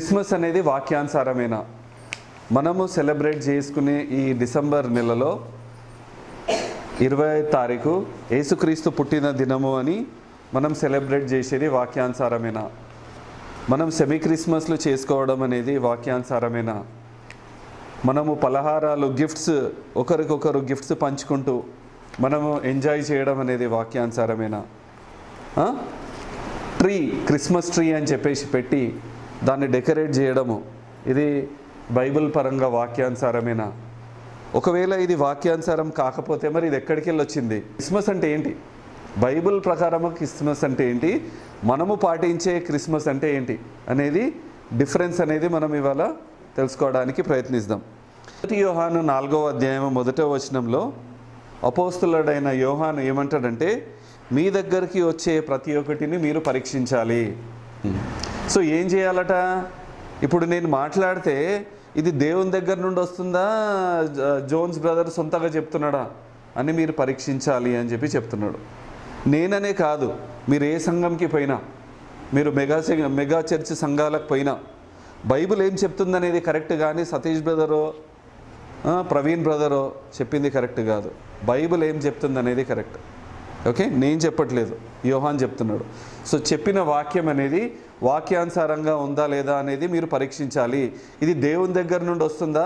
Christmas అనేది వాక్యానుసారమేనా మనము celebrate చేసుకునే ఈ డిసెంబర్ నెలలో ఇరవై తారీఖు యేసుక్రీస్తు పుట్టిన దినము అని మనం సెలబ్రేట్ చేసేది వాక్యానుసారమేనా మనం సెమీ క్రిస్మస్లు చేసుకోవడం అనేది వాక్యానుసారమేనా మనము పలహారాలు గిఫ్ట్స్ ఒకరికొకరు గిఫ్ట్స్ పంచుకుంటూ మనము ఎంజాయ్ చేయడం అనేది వాక్యానుసారమేనా ఆ? ట్రీ క్రిస్మస్ ట్రీ అని చెప్పేసి పెట్టి దాన్ని డెకరేట్ చేయడము ఇది బైబిల్ పరంగా వాక్యానుసారమేనా ఒకవేళ ఇది వాక్యానుసారం కాకపోతే మరి ఇది ఎక్కడికి వెళ్ళి వచ్చింది క్రిస్మస్ అంటే ఏంటి బైబిల్ ప్రకారము క్రిస్మస్ అంటే ఏంటి మనము పాటించే క్రిస్మస్ అంటే ఏంటి అనేది డిఫరెన్స్ అనేది మనం ఇవాళ తెలుసుకోవడానికి ప్రయత్నిద్దాం మొదటి యోహాను నాలుగో అధ్యాయం మొదట వచనంలో అపోస్తులుడైన యోహాను ఏమంటాడంటే మీ దగ్గరికి వచ్చే ప్రతి ఒక్కటిని మీరు పరీక్షించాలి సో ఏం చేయాలట ఇప్పుడు నేను మాట్లాడితే ఇది దేవుని దగ్గర నుండి వస్తుందా జ- జోన్స్ బ్రదర్ సొంతగా చెప్తున్నాడా అని మీరు పరీక్షించాలి అని చెప్పి చెప్తున్నాడు నేననే కాదు మీరు ఏ సంఘంకి పోయినా మీరు మెగా సంఘ- మెగా చర్చ్ సంఘాలకు పోయినా బైబిల్ ఏం చెప్తుందనేది కరెక్ట్ కానీ సతీష్ బ్రదరో ఆ, ప్రవీణ్ బ్రదరో చెప్పింది కరెక్ట్ కాదు బైబిల్ ఏం చెప్తుంది అనేది కరెక్ట్ ఓకే నేను చెప్పట్లేదు యోహాన్ చెప్తున్నాడు సో చెప్పిన వాక్యం అనేది వాక్యానుసారంగా ఉందా లేదా అనేది మీరు పరీక్షించాలి ఇది దేవుని దగ్గర నుండి వస్తుందా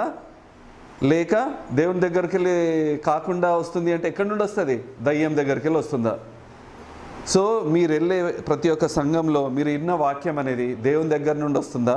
లేక దేవుని దగ్గరికి వెళ్ళి కాకుండా వస్తుంది అంటే ఎక్కడి నుండి వస్తుంది దయ్యం దగ్గరికి వెళ్ళి వస్తుందా సో మీరు వెళ్ళే ప్రతి ఒక్క సంఘంలో మీరు విన్న వాక్యం అనేది దేవుని దగ్గర నుండి వస్తుందా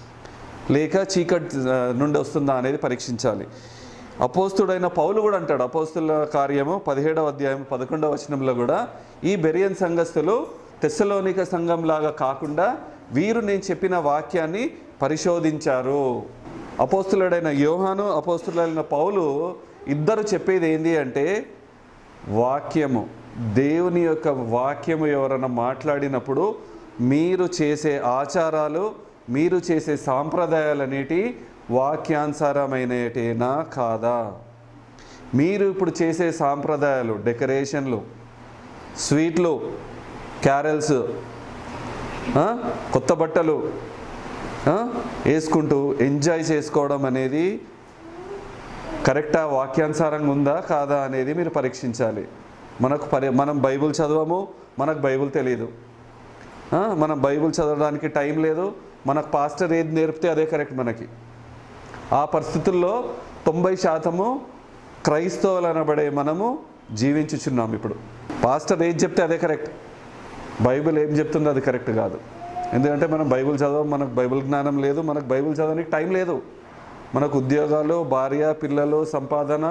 లేక చీకటి ఆ, నుండి వస్తుందా అనేది పరీక్షించాలి అపోస్తుడైన పౌలు కూడా అంటాడు అపోస్తుల కార్యము పదిహేడవ అధ్యాయం పదకొండవ వచనంలో కూడా ఈ బెరియన్ సంఘస్థులు తెస్సలోనిక సంఘంలాగా కాకుండా వీరు నేను చెప్పిన వాక్యాన్ని పరిశోధించారు అపోస్తులుడైన యోహాను అపోస్తులైన పౌలు ఇద్దరు చెప్పేది ఏంటి అంటే వాక్యము దేవుని యొక్క వాక్యము ఎవరైనా మాట్లాడినప్పుడు మీరు చేసే ఆచారాలు మీరు చేసే సాంప్రదాయాలు అనేటి వాక్యానుసారమైనటేనా కాదా మీరు ఇప్పుడు చేసే సాంప్రదాయాలు డెకరేషన్లు స్వీట్లు క్యారల్స్ ఆ, కొత్త బట్టలు ఆ, వేసుకుంటూ ఎంజాయ్ చేసుకోవడం అనేది కరెక్టా వాక్యానుసారంగా ఉందా కాదా అనేది మీరు పరీక్షించాలి మనకు పరి మనం బైబిల్ చదవము మనకు బైబిల్ తెలియదు ఆ, మనం బైబిల్ చదవడానికి టైం లేదు మనకు పాస్టర్ ఏది నేర్పితే అదే కరెక్ట్ మనకి ఆ పరిస్థితుల్లో తొంభై శాతము క్రైస్తవులు అనబడే మనము జీవించుచున్నాం ఇప్పుడు పాస్టర్ ఏది చెప్తే అదే కరెక్ట్ బైబిల్ ఏం చెప్తుందో అది కరెక్ట్ కాదు ఎందుకంటే మనం బైబిల్ చదవం మనకు బైబిల్ జ్ఞానం లేదు మనకు బైబిల్ చదవడానికి టైం లేదు మనకు ఉద్యోగాలు భార్య పిల్లలు సంపాదన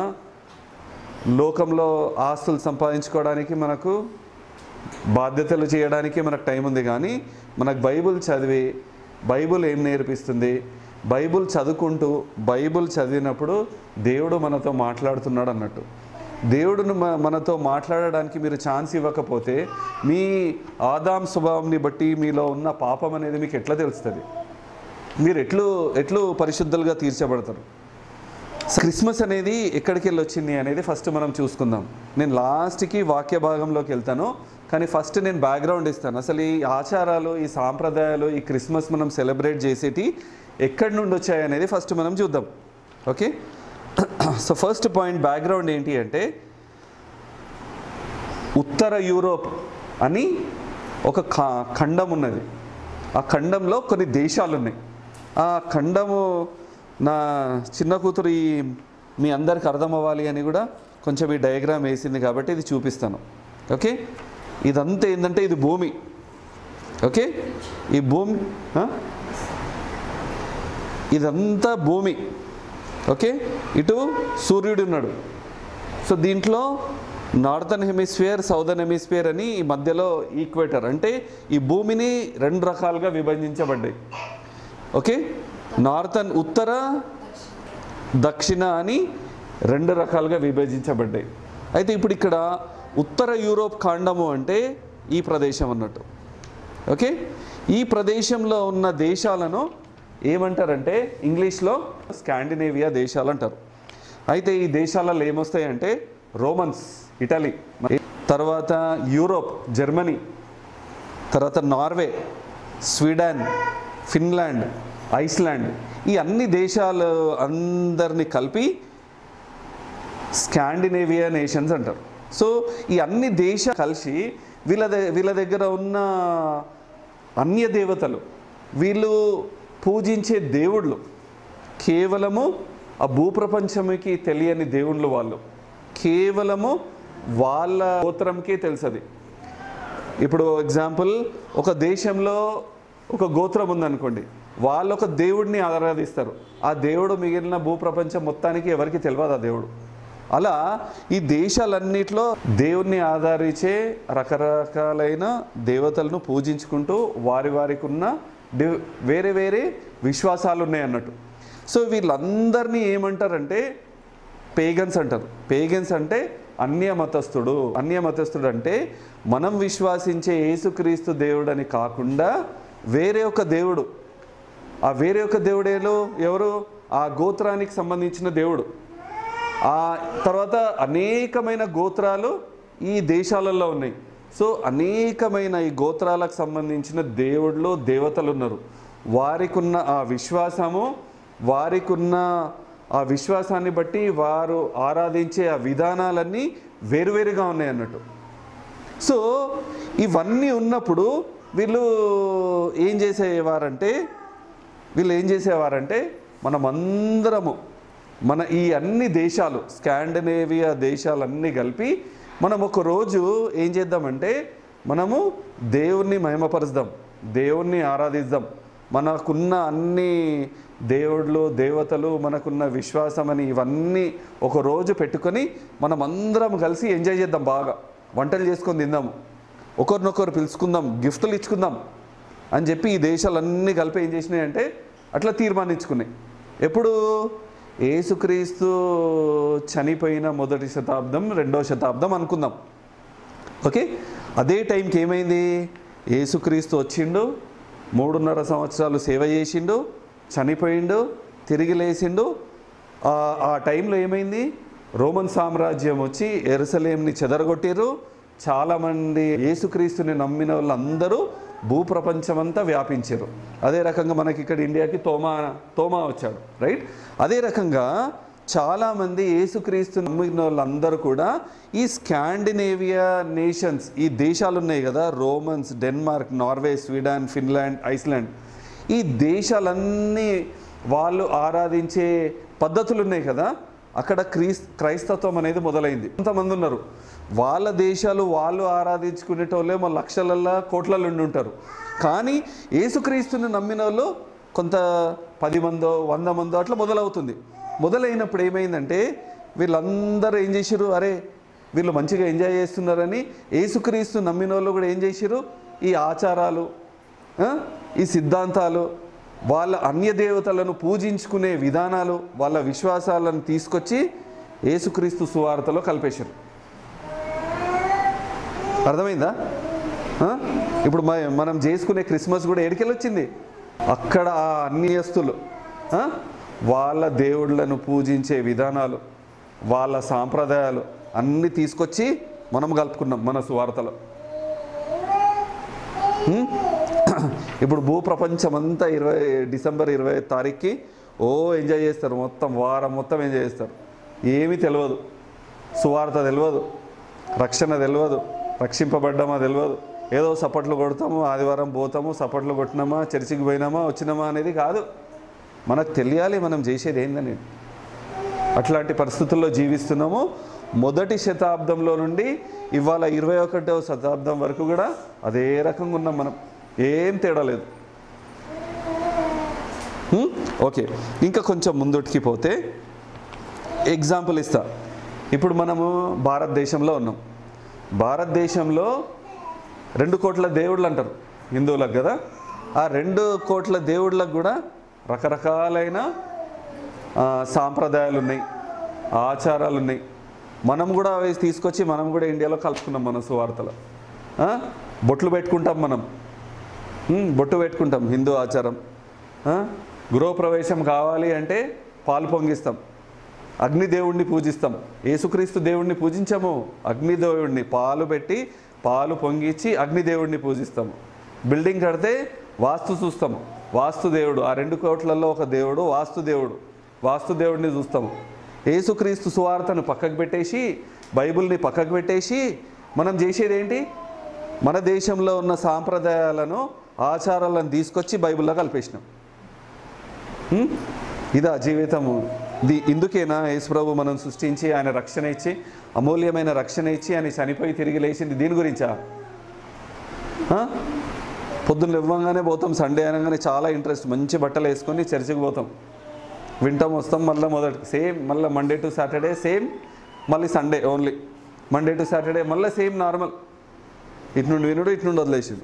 లోకంలో ఆస్తులు సంపాదించుకోవడానికి మనకు బాధ్యతలు చేయడానికి మనకు టైం ఉంది కానీ మనకు బైబిల్ చదివి బైబిల్ ఏం నేర్పిస్తుంది బైబిల్ చదువుకుంటూ బైబిల్ చదివినప్పుడు దేవుడు మనతో మాట్లాడుతున్నాడు అన్నట్టు దేవుడును మ- మనతో మాట్లాడడానికి మీరు ఛాన్స్ ఇవ్వకపోతే మీ ఆదాం స్వభావంని బట్టి మీలో ఉన్న పాపం అనేది మీకు ఎట్లా తెలుస్తుంది మీరు ఎట్లు ఎట్లు పరిశుద్ధులుగా తీర్చబడతారు క్రిస్మస్ అనేది ఎక్కడికి వెళ్ళి వచ్చింది అనేది ఫస్ట్ మనం చూసుకుందాం నేను లాస్ట్కి వాక్య భాగంలోకి వెళ్తాను కానీ ఫస్ట్ నేను బ్యాక్గ్రౌండ్ ఇస్తాను అసలు ఈ ఆచారాలు ఈ సాంప్రదాయాలు ఈ క్రిస్మస్ మనం సెలబ్రేట్ చేసేటి ఎక్కడి నుండి వచ్చాయి అనేది ఫస్ట్ మనం చూద్దాం okay so first point background ఏంటి అంటే ఉత్తర యూరోప్ అని ఒక ఖ- ఖండం ఉన్నది ఆ ఖండంలో కొన్ని దేశాలు ఉన్నాయి ఆ ఖండము నా చిన్న కూతురు ఈ మీ అందరికి అర్థం అవ్వాలి అని కూడా కొంచెం ఈ డయాగ్రామ్ వేసింది కాబట్టి ఇది చూపిస్తాను ఓకే ఇదంతా ఏంటంటే ఇది భూమి ఓకే ఈ భూమి ఆ? ఇదంతా భూమి ఓకే ఇటు సూర్యుడు ఉన్నాడు సో దీంట్లో నార్థన్ హెమిస్ఫియర్ సౌదర్న్ హెమిస్ఫియర్ అని ఈ మధ్యలో ఈక్వేటర్ అంటే ఈ భూమిని రెండు రకాలుగా విభజించబడ్డాయి ఓకే నార్థన్ ఉత్తర దక్షిణ అని రెండు రకాలుగా విభజించబడ్డాయి అయితే ఇప్పుడు ఇక్కడ ఉత్తర యూరోప్ ఖండము అంటే ఈ ప్రదేశం అన్నట్టు ఓకే ఈ ప్రదేశంలో ఉన్న దేశాలను ఏమంటారంటే ఇంగ్లీష్లో స్కాండినేవియా దేశాలు అంటారు అయితే ఈ దేశాలలో ఏమొస్తాయంటే రోమన్స్ ఇటలీ తర్వాత యూరోప్ జర్మనీ తర్వాత నార్వే స్వీడన్ ఫిన్లాండ్ ఐస్లాండ్ ఈ అన్ని దేశాలు అందరిని కలిపి స్కాండినేవియా నేషన్స్ అంటారు సో ఈ అన్ని దేశాలు కలిసి వీళ్ళ ద- వీళ్ళ దగ్గర ఉన్న అన్య దేవతలు వీళ్ళు పూజించే దేవుళ్ళు కేవలము ఆ భూప్రపంచంకి తెలియని దేవుళ్ళు వాళ్ళు కేవలము వాళ్ళ గోత్రంకే తెలుసది ఇప్పుడు ఎగ్జాంపుల్ ఒక దేశంలో ఒక గోత్రం ఉందనుకోండి వాళ్ళు ఒక దేవుడిని ఆరాధిస్తారు ఆ దేవుడు మిగిలిన భూప్రపంచం మొత్తానికి ఎవరికి తెలియదు ఆ దేవుడు అలా ఈ దేశాలన్నిట్లో దేవుణ్ణి ఆధారించే రకరకాలైన దేవతలను పూజించుకుంటూ వారి వారికి ఉన్న డి- వేరే వేరే విశ్వాసాలు ఉన్నాయి అన్నట్టు సో వీళ్ళందరినీ ఏమంటారంటే పేగన్స్ అంటారు పేగన్స్ అంటే అన్య మతస్థుడు అన్య మతస్థుడు అంటే మనం విశ్వాసించే యేసుక్రీస్తు దేవుడు అని కాకుండా వేరే ఒక దేవుడు ఆ వేరే ఒక దేవుడేలో ఎవరు ఆ గోత్రానికి సంబంధించిన దేవుడు ఆ తర్వాత అనేకమైన గోత్రాలు ఈ దేశాలలో ఉన్నాయి సో అనేకమైన ఈ గోత్రాలకు సంబంధించిన దేవుళ్ళు దేవతలు ఉన్నారు వారికి ఉన్న ఆ విశ్వాసము వారికి ఉన్న ఆ విశ్వాసాన్ని బట్టి వారు ఆరాధించే ఆ విధానాలన్నీ వేరువేరుగా ఉన్నాయి అన్నట్టు సో ఇవన్నీ ఉన్నప్పుడు వీళ్ళు ఏం చేసేవారంటే వీళ్ళు ఏం చేసేవారంటే మనమందరము మన ఈ అన్ని దేశాలు స్కాండినేవియా దేశాలన్నీ కలిపి మనం ఒక రోజు ఏం చేద్దామంటే మనము దేవుణ్ణి మహిమపరుద్దాం దేవుణ్ణి ఆరాధిద్దాం మనకున్న అన్ని దేవుళ్ళు దేవతలు మనకున్న విశ్వాసం అని ఇవన్నీ ఒక రోజు పెట్టుకొని మనం అందరం కలిసి ఎంజాయ్ చేద్దాం బాగా వంటలు చేసుకొని తిందాము ఒకరినొకరు పిలుచుకుందాం గిఫ్ట్లు ఇచ్చుకుందాం అని చెప్పి ఈ దేశాలన్నీ కలిపి ఏం చేసినాయి అంటే అట్లా తీర్మానించుకున్నాయి ఎప్పుడు ఏసుక్రీస్తు చనిపోయిన మొదటి శతాబ్దం రెండో శతాబ్దం అనుకుందాం ఓకే అదే టైంకి ఏమైంది ఏసుక్రీస్తు వచ్చిండు మూడున్నర సంవత్సరాలు సేవ చేసిండు చనిపోయిండు తిరిగి లేచిండు ఆ ఆ టైంలో ఏమైంది రోమన్ సామ్రాజ్యం వచ్చి ఎరుసలేంని చెదరగొట్టిర్రు చాలామంది యేసుక్రీస్తుని నమ్మిన వాళ్ళందరూ భూప్రపంచమంతా వ్యాపించారు అదే రకంగా మనకి ఇక్కడ ఇండియాకి తోమా తోమా వచ్చాడు రైట్ అదే రకంగా చాలామంది యేసుక్రీస్తు నమ్మిన వాళ్ళందరూ కూడా ఈ స్కాండినేవియా నేషన్స్ ఈ దేశాలు ఉన్నాయి కదా romans Denmark Norway Sweden Finland Iceland ఈ దేశాలన్నీ వాళ్ళు ఆరాధించే పద్ధతులు ఉన్నాయి కదా అక్కడ క్రీస్ క్రైస్తత్వం అనేది మొదలైంది కొంతమంది ఉన్నారు వాళ్ళ దేశాలు వాళ్ళు ఆరాధించుకునేటోళ్ళే మా లక్షలల్లో కోట్లలో ఉండి ఉంటారు కానీ యేసుక్రీస్తుని నమ్మిన వాళ్ళు కొంత పది మందో వంద మందో అట్లా మొదలవుతుంది మొదలైనప్పుడు ఏమైందంటే వీళ్ళందరూ ఏం చేశారు అరే వీళ్ళు మంచిగా ఎంజాయ్ చేస్తున్నారని యేసుక్రీస్తు నమ్మిన వాళ్ళు కూడా ఏం చేశారు ఈ ఆచారాలు ఆ, ఈ సిద్ధాంతాలు వాళ్ళ అన్య దేవతలను పూజించుకునే విధానాలు వాళ్ళ విశ్వాసాలను తీసుకొచ్చి యేసుక్రీస్తు సువార్తలో కలిపేశారు అర్థమైందా ఆ? ఇప్పుడు మ- మనం చేసుకునే క్రిస్మస్ కూడా ఎడికెళ్ళి వచ్చింది అక్కడ ఆ అన్యస్తులు ఆ? వాళ్ళ దేవుళ్ళను పూజించే విధానాలు వాళ్ళ సాంప్రదాయాలు అన్నీ తీసుకొచ్చి మనం కలుపుకున్నాం మన సువార్తలో హ్మ్? ఇప్పుడు భూప్రపంచం అంతా ఇరవై డిసెంబర్ ఇరవై తారీఖుకి ఓ ఎంజాయ్ చేస్తారు మొత్తం వారం మొత్తం ఎంజాయ్ చేస్తారు ఏమీ తెలియదు సువార్త తెలియదు రక్షణ తెలియదు రక్షింపబడ్డామా తెలియదు ఏదో సపట్లు కొడతాము ఆదివారం పోతాము సపట్లు కొట్టినామా చర్చికి పోయినామా వచ్చినామా అనేది కాదు మనకు తెలియాలి మనం చేసేది ఏందని అట్లాంటి పరిస్థితుల్లో జీవిస్తున్నాము మొదటి శతాబ్దంలో నుండి ఇవాళ ఇరవై ఒకటవ శతాబ్దం వరకు కూడా అదే రకంగా ఉన్నాం మనం ఏం తేడా లేదు హ్మ్? ఓకే ఇంకా కొంచెం ముందుటికి పోతే ఎగ్జాంపుల్ ఇస్తా ఇప్పుడు మనము భారతదేశంలో ఉన్నాం భారతదేశంలో రెండు కోట్ల దేవుళ్ళు అంటారు హిందువులకు కదా ఆ రెండు కోట్ల దేవుళ్ళకు కూడా రకరకాలైన ఆ, సాంప్రదాయాలు ఉన్నాయి ఆచారాలు ఉన్నాయి మనం కూడా అవి తీసుకొచ్చి మనం కూడా ఇండియాలో కలుపుకున్నాం మన సువార్తలో ఆ? బొట్లు పెట్టుకుంటాం మనం ఉమ్, బొట్టు పెట్టుకుంటాం హిందూ ఆచారం ఆ? గృహప్రవేశం కావాలి అంటే పాలు పొంగిస్తాం అగ్నిదేవుణ్ణి పూజిస్తాం యేసుక్రీస్తు దేవుణ్ణి పూజించము అగ్నిదేవుడిని పాలు పెట్టి పాలు పొంగిచ్చి అగ్నిదేవుడిని పూజిస్తాము బిల్డింగ్ కడితే వాస్తు చూస్తాము వాస్తుదేవుడు ఆ రెండు కోట్లలో ఒక దేవుడు వాస్తుదేవుడు వాస్తుదేవుడిని చూస్తాము యేసుక్రీస్తు సువార్తను పక్కకు పెట్టేసి బైబిల్ని పక్కకు పెట్టేసి మనం చేసేది ఏంటి మన దేశంలో ఉన్న సాంప్రదాయాలను ఆచారాలను తీసుకొచ్చి బైబిల్లో కలిపేసినాం హ్మ్? ఇదా జీవితము ది ఇందుకేనా యేసుప్రభు మనం సృష్టించి ఆయన రక్షణ ఇచ్చి అమూల్యమైన రక్షణ ఇచ్చి ఆయన చనిపోయి తిరిగి లేచింది దీని గురించా ఆ? పొద్దున్న ఇవ్వగానే పోతాం సండే అనగానే చాలా ఇంట్రెస్ట్ మంచి బట్టలు వేసుకొని చర్చికి పోతాం వింటాం వస్తాం మళ్ళీ మొదటి సేమ్ మళ్ళీ మండే టు సాటర్డే సేమ్ మళ్ళీ Sunday only Monday to Saturday మళ్ళీ సేమ్ నార్మల్ ఇటు నుండి వినుడు ఇటు నుండి వదిలేసింది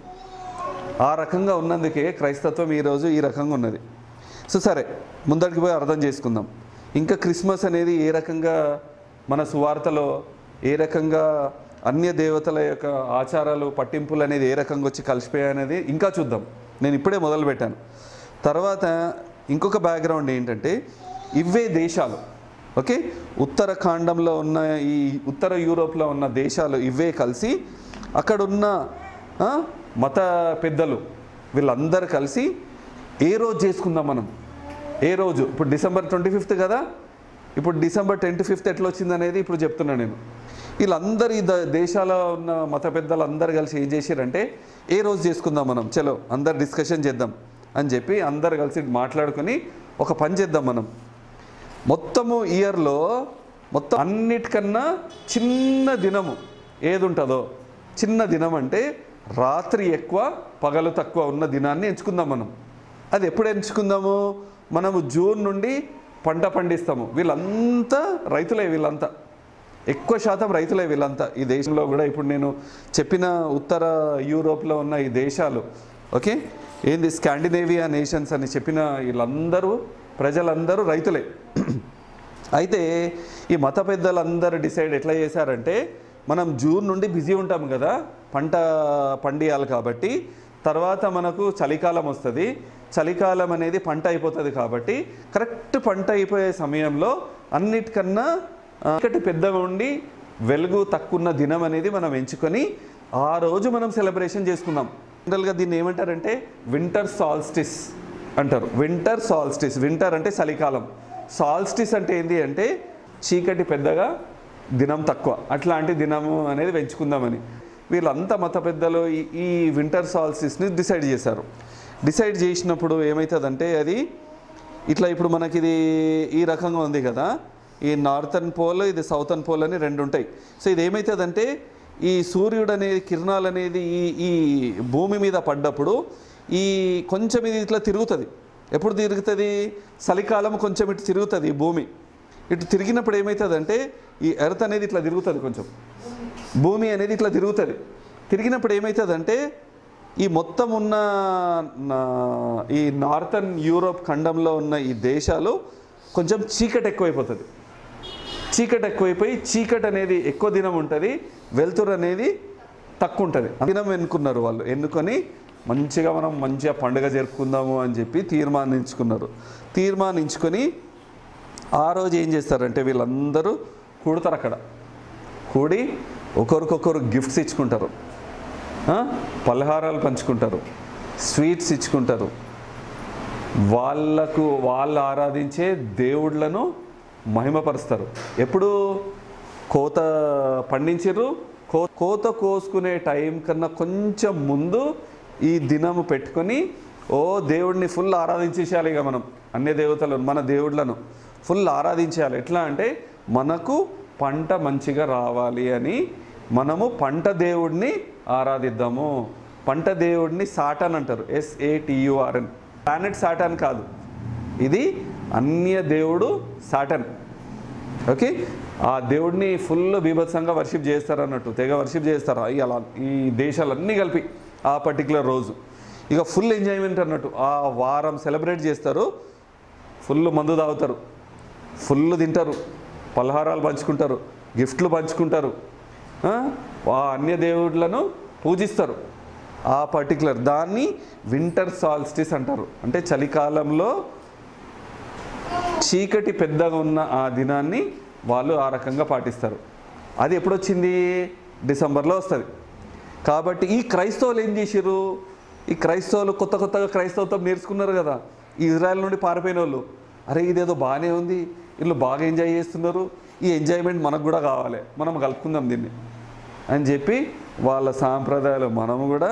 ఆ రకంగా ఉన్నందుకే క్రైస్తత్వం ఈరోజు ఈ రకంగా ఉన్నది సో సరే ముందరికి పోయి అర్థం చేసుకుందాం ఇంకా క్రిస్మస్ అనేది ఏ రకంగా మన సువార్తలో ఏ రకంగా అన్య దేవతల యొక్క ఆచారాలు పట్టింపులు అనేది ఏ రకంగా వచ్చి కలిసిపోయాయి అనేది ఇంకా చూద్దాం నేను ఇప్పుడే మొదలు పెట్టాను తర్వాత ఇంకొక బ్యాక్గ్రౌండ్ ఏంటంటే ఇవే దేశాలు ఓకే ఉత్తరాఖండంలో ఉన్న ఈ ఉత్తర యూరోప్లో ఉన్న దేశాలు ఇవే కలిసి అక్కడున్న ఆ, మత పెద్దలు వీళ్ళందరూ కలిసి ఏ రోజు చేసుకుందాం మనం ఏ రోజు ఇప్పుడు డిసెంబర్ ట్వంటీ ఫిఫ్త్ కదా ఇప్పుడు డిసెంబర్ ట్వంటీ ఫిఫ్త్ ఎట్లా వచ్చింది అనేది ఇప్పుడు చెప్తున్నా నేను వీళ్ళందరూ ఈ ద- దేశాల్లో ఉన్న మత పెద్దలు అందరు కలిసి ఏం చేశారంటే ఏ రోజు చేసుకుందాం మనం చలో అందరు డిస్కషన్ చేద్దాం అని చెప్పి అందరు కలిసి మాట్లాడుకొని ఒక పని చేద్దాం మనం మొత్తము ఇయర్లో మొత్తం అన్నిటికన్నా చిన్న దినము ఏది ఉంటుందో చిన్న దినం అంటే రాత్రి ఎక్కువ పగలు తక్కువ ఉన్న దినాన్ని ఎంచుకుందాం మనం అది ఎప్పుడు ఎంచుకుందాము మనము జూన్ నుండి పంట పండిస్తాము వీళ్ళంతా రైతులే వీళ్ళంతా ఎక్కువ శాతం రైతులే వీళ్ళంతా ఈ దేశంలో కూడా ఇప్పుడు నేను చెప్పిన ఉత్తర యూరోప్లో ఉన్న ఈ దేశాలు ఓకే ఏంది స్కాండినేవియా నేషన్స్ అని చెప్పిన వీళ్ళందరూ ప్రజలందరూ రైతులే అయితే ఈ మత పెద్దలందరూ డిసైడ్ ఎట్లా చేశారంటే మనం జూన్ నుండి బిజీ ఉంటాం కదా పంట పండియాలి కాబట్టి తర్వాత మనకు చలికాలం వస్తుంది చలికాలం అనేది పంట అయిపోతుంది కాబట్టి కరెక్ట్ పంట అయిపోయే సమయంలో అన్నిటికన్నా ఆ, చీకటి పెద్దగా ఉండి వెలుగు తక్కువ ఉన్న దినం అనేది మనం ఎంచుకొని ఆ రోజు మనం సెలబ్రేషన్ చేసుకుందాం జనరల్గా దీన్ని ఏమంటారంటే వింటర్ సాల్స్టిస్ అంటారు వింటర్ సాల్స్టిస్ వింటర్ అంటే చలికాలం సాల్స్టిస్ అంటే ఏంటి అంటే చీకటి పెద్దగా దినం తక్కువ అట్లాంటి దినము అనేది పెంచుకుందామని వీళ్ళంతా మత పెద్దలు ఈ- ఈ వింటర్ సాల్స్టిస్ని డిసైడ్ చేశారు డిసైడ్ చేసినప్పుడు ఏమవుతుందంటే అది ఇట్లా ఇప్పుడు మనకి ఇది ఈ రకంగా ఉంది కదా ఈ నార్థన్ పోల్ ఇది సౌతర్న్ పోల్ అని రెండు ఉంటాయి సో ఇది ఏమవుతుందంటే ఈ సూర్యుడు అనేది కిరణాలు అనేది ఈ ఈ భూమి మీద పడ్డప్పుడు ఈ కొంచెం ఇది ఇట్లా తిరుగుతుంది ఎప్పుడు తిరుగుతుంది చలికాలం కొంచెం ఇటు తిరుగుతుంది ఈ భూమి ఇటు తిరిగినప్పుడు ఏమవుతుందంటే ఈ ఎర్త్ అనేది ఇట్లా తిరుగుతుంది కొంచెం భూమి అనేది ఇట్లా తిరుగుతుంది తిరిగినప్పుడు ఏమవుతుందంటే ఈ మొత్తం ఉన్న నా- ఈ నార్థన్ యూరోప్ ఖండంలో ఉన్న ఈ దేశాలు కొంచెం చీకటి ఎక్కువైపోతుంది చీకటి ఎక్కువైపోయి చీకటి అనేది ఎక్కువ దినం ఉంటుంది వెలుతురు అనేది తక్కువ ఉంటుంది దినం ఎన్నుకున్నారు వాళ్ళు ఎన్నుకొని మంచిగా మనం మంచిగా పండుగ జరుపుకుందాము అని చెప్పి తీర్మానించుకున్నారు తీర్మానించుకొని ఆ రోజు ఏం చేస్తారంటే వీళ్ళందరూ కూడతారు అక్కడ కూడి ఒకరికొకరు గిఫ్ట్స్ ఇచ్చుకుంటారు ఆ? పలహారాలు పంచుకుంటారు స్వీట్స్ ఇచ్చుకుంటారు వాళ్ళకు వాళ్ళు ఆరాధించే దేవుళ్ళను మహిమపరుస్తారు ఎప్పుడు కోత పండించారు కో కోత కోసుకునే టైం కన్నా కొంచెం ముందు ఈ దినము పెట్టుకొని ఓ దేవుడిని ఫుల్ ఆరాధించేసేయాలి ఇక మనం అన్య దేవతలను మన దేవుళ్ళను ఫుల్ ఆరాధించేయాలి ఎట్లా అంటే మనకు పంట మంచిగా రావాలి అని మనము పంట దేవుడిని ఆరాధిద్దాము పంట దేవుడిని సాటన్ అంటారు ఎస్ఏటియుఆర్ఎన్ ప్లానెట్ సాటన్ కాదు ఇది అన్య దేవుడు సాటన్ ఓకే ఆ దేవుడిని ఫుల్ బీభత్సంగా వర్షిప్ చేస్తారు అన్నట్టు తెగ వర్షిప్ చేస్తారు ఈ అలా ఈ దేశాలన్నీ కలిపి ఆ పర్టికులర్ రోజు ఇక ఫుల్ ఎంజాయ్మెంట్ అన్నట్టు ఆ వారం సెలబ్రేట్ చేస్తారు ఫుల్ మందు తాగుతారు ఫుల్ తింటారు పలహారాలు పంచుకుంటారు గిఫ్ట్లు పంచుకుంటారు ఆ? ఆ అన్య దేవుళ్ళను పూజిస్తారు ఆ పర్టికులర్ దాన్ని వింటర్ సాల్స్టిస్ అంటారు అంటే చలికాలంలో చీకటి పెద్దగా ఉన్న ఆ దినాన్ని వాళ్ళు ఆ రకంగా పాటిస్తారు అది ఎప్పుడు వచ్చింది డిసెంబర్లో వస్తుంది కాబట్టి ఈ క్రైస్తవులు ఏం చేసిర్రు ఈ క్రైస్తవులు కొత్త కొత్తగా క్రైస్తవత్వం నేర్చుకున్నారు కదా ఈ ఇజ్రాయెల్ నుండి పారిపోయిన వాళ్ళు అరే ఇదేదో బాగానే ఉంది వీళ్ళు బాగా ఎంజాయ్ చేస్తున్నారు ఈ ఎంజాయ్మెంట్ మనకు కూడా కావాలి మనం కలుపుకుందాం దీన్ని అని చెప్పి వాళ్ళ సాంప్రదాయాలు మనము కూడా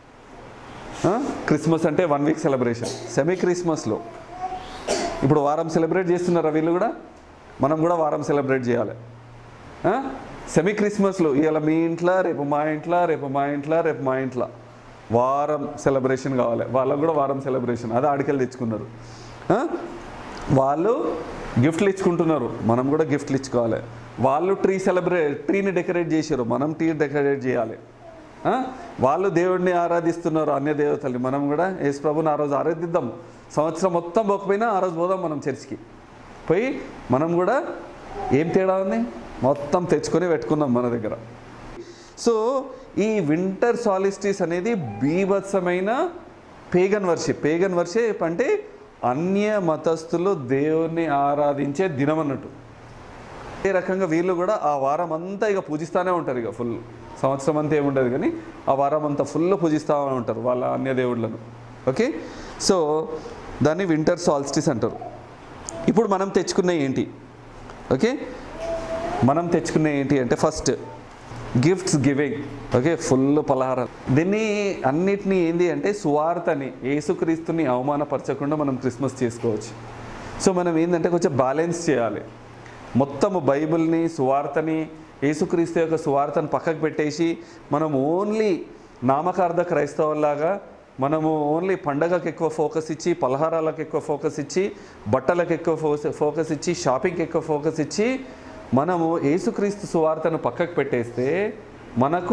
ఆ, క్రిస్మస్ అంటే వన్ వీక్ సెలబ్రేషన్ సెమీ క్రిస్మస్లో ఇప్పుడు వారం సెలబ్రేట్ చేస్తున్నారా వీళ్ళు కూడా మనం కూడా వారం సెలబ్రేట్ చేయాలి ఆ? సెమీ క్రిస్మస్లో ఇవాళ మీ ఇంట్లో రేపు మా ఇంట్లో రేపు మా ఇంట్లో రేపు మా ఇంట్లో వారం సెలబ్రేషన్ కావాలి వాళ్ళకు కూడా వారం సెలబ్రేషన్ అది ఆడికెళ్ళి తెచ్చుకున్నారు ఆ? వాళ్ళు గిఫ్ట్లు ఇచ్చుకుంటున్నారు మనం కూడా గిఫ్ట్లు ఇచ్చుకోవాలి వాళ్ళు ట్రీ సెలబ్రేట్ ట్రీని డెకరేట్ చేశారు మనం ట్రీ డెకరేట్ చేయాలి ఆ? వాళ్ళు దేవుడిని ఆరాధిస్తున్నారు అన్య దేవతల్ని మనం కూడా యేసు ప్రభుని ఆ రోజు ఆరాధిద్దాం సంవత్సరం మొత్తం పోకపోయినా ఆ రోజు పోదాం మనం చర్చికి పోయి మనం కూడా ఏం తేడా ఉంది మొత్తం తెచ్చుకొని పెట్టుకున్నాం మన దగ్గర సో ఈ వింటర్ సాలిస్టిస్ అనేది బీభత్సమైన పేగన్ వర్షిప్ పేగన్ వర్షిప్ అంటే అన్య మతస్థులు దేవుణ్ణి ఆరాధించే దినం అన్నట్టు ఏ రకంగా వీళ్ళు కూడా ఆ వారం అంతా ఇక పూజిస్తూనే ఉంటారు ఇక ఫుల్ సంవత్సరం అంతా ఏముండదు కానీ ఆ వారం అంతా ఫుల్ పూజిస్తూ ఉంటారు వాళ్ళ అన్య దేవుళ్ళను ఓకే సో దాన్ని వింటర్ సాల్స్టిస్ అంటారు ఇప్పుడు మనం తెచ్చుకున్న ఏంటి ఓకే మనం తెచ్చుకున్న ఏంటి అంటే first gifts giving okay full పలహారాలు దీన్ని అన్నిటినీ ఏంది అంటే సువార్తని యేసుక్రీస్తుని అవమానపరచకుండా మనం క్రిస్మస్ చేసుకోవచ్చు సో మనం ఏంటంటే కొంచెం బ్యాలెన్స్ చేయాలి మొత్తము బైబిల్ని సువార్తని యేసుక్రీస్తు యొక్క సువార్తను పక్కకు పెట్టేసి మనం ఓన్లీ నామకార్థ క్రైస్తవుల్లాగా మనము ఓన్లీ పండగకి ఎక్కువ ఫోకస్ ఇచ్చి పలహారాలకు ఎక్కువ ఫోకస్ ఇచ్చి బట్టలకు ఎక్కువ ఫోకస్ ఫోకస్ ఇచ్చి షాపింగ్కి ఎక్కువ ఫోకస్ ఇచ్చి మనము యేసుక్రీస్తు సువార్తను పక్కకు పెట్టేస్తే మనకు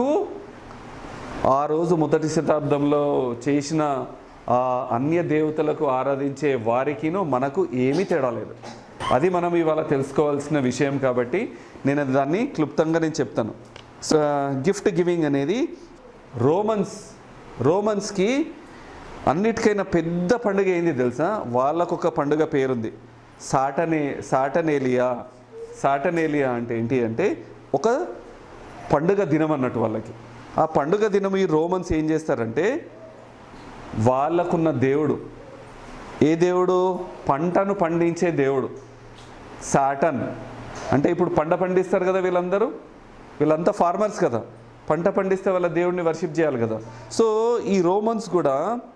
ఆ రోజు మొదటి శతాబ్దంలో చేసిన ఆ అన్య దేవతలకు ఆరాధించే వారికిను మనకు ఏమీ తేడా లేదు అది మనం ఇవాళ తెలుసుకోవాల్సిన విషయం కాబట్టి నేను దాన్ని క్లుప్తంగా నేను చెప్తాను సో గిఫ్ట్ గివింగ్ అనేది రోమన్స్ రోమన్స్కి అన్నిటికైనా పెద్ద పండుగ ఏంది తెలుసా వాళ్ళకు ఒక పండుగ పేరుంది సాటనే సాటనేలియా సాటనేలియా అంటే ఏంటి అంటే ఒక పండుగ దినం అన్నట్టు వాళ్ళకి ఆ పండుగ దినం ఈ రోమన్స్ ఏం చేస్తారంటే వాళ్ళకున్న దేవుడు ఏ దేవుడు పంటను పండించే దేవుడు సాటన్ అంటే ఇప్పుడు పంట పండిస్తారు కదా వీళ్ళందరూ వీళ్ళంతా ఫార్మర్స్ కదా పంట పండిస్తే వాళ్ళ దేవుడిని వర్షిప్ చేయాలి కదా సో ఈ రోమన్స్ కూడా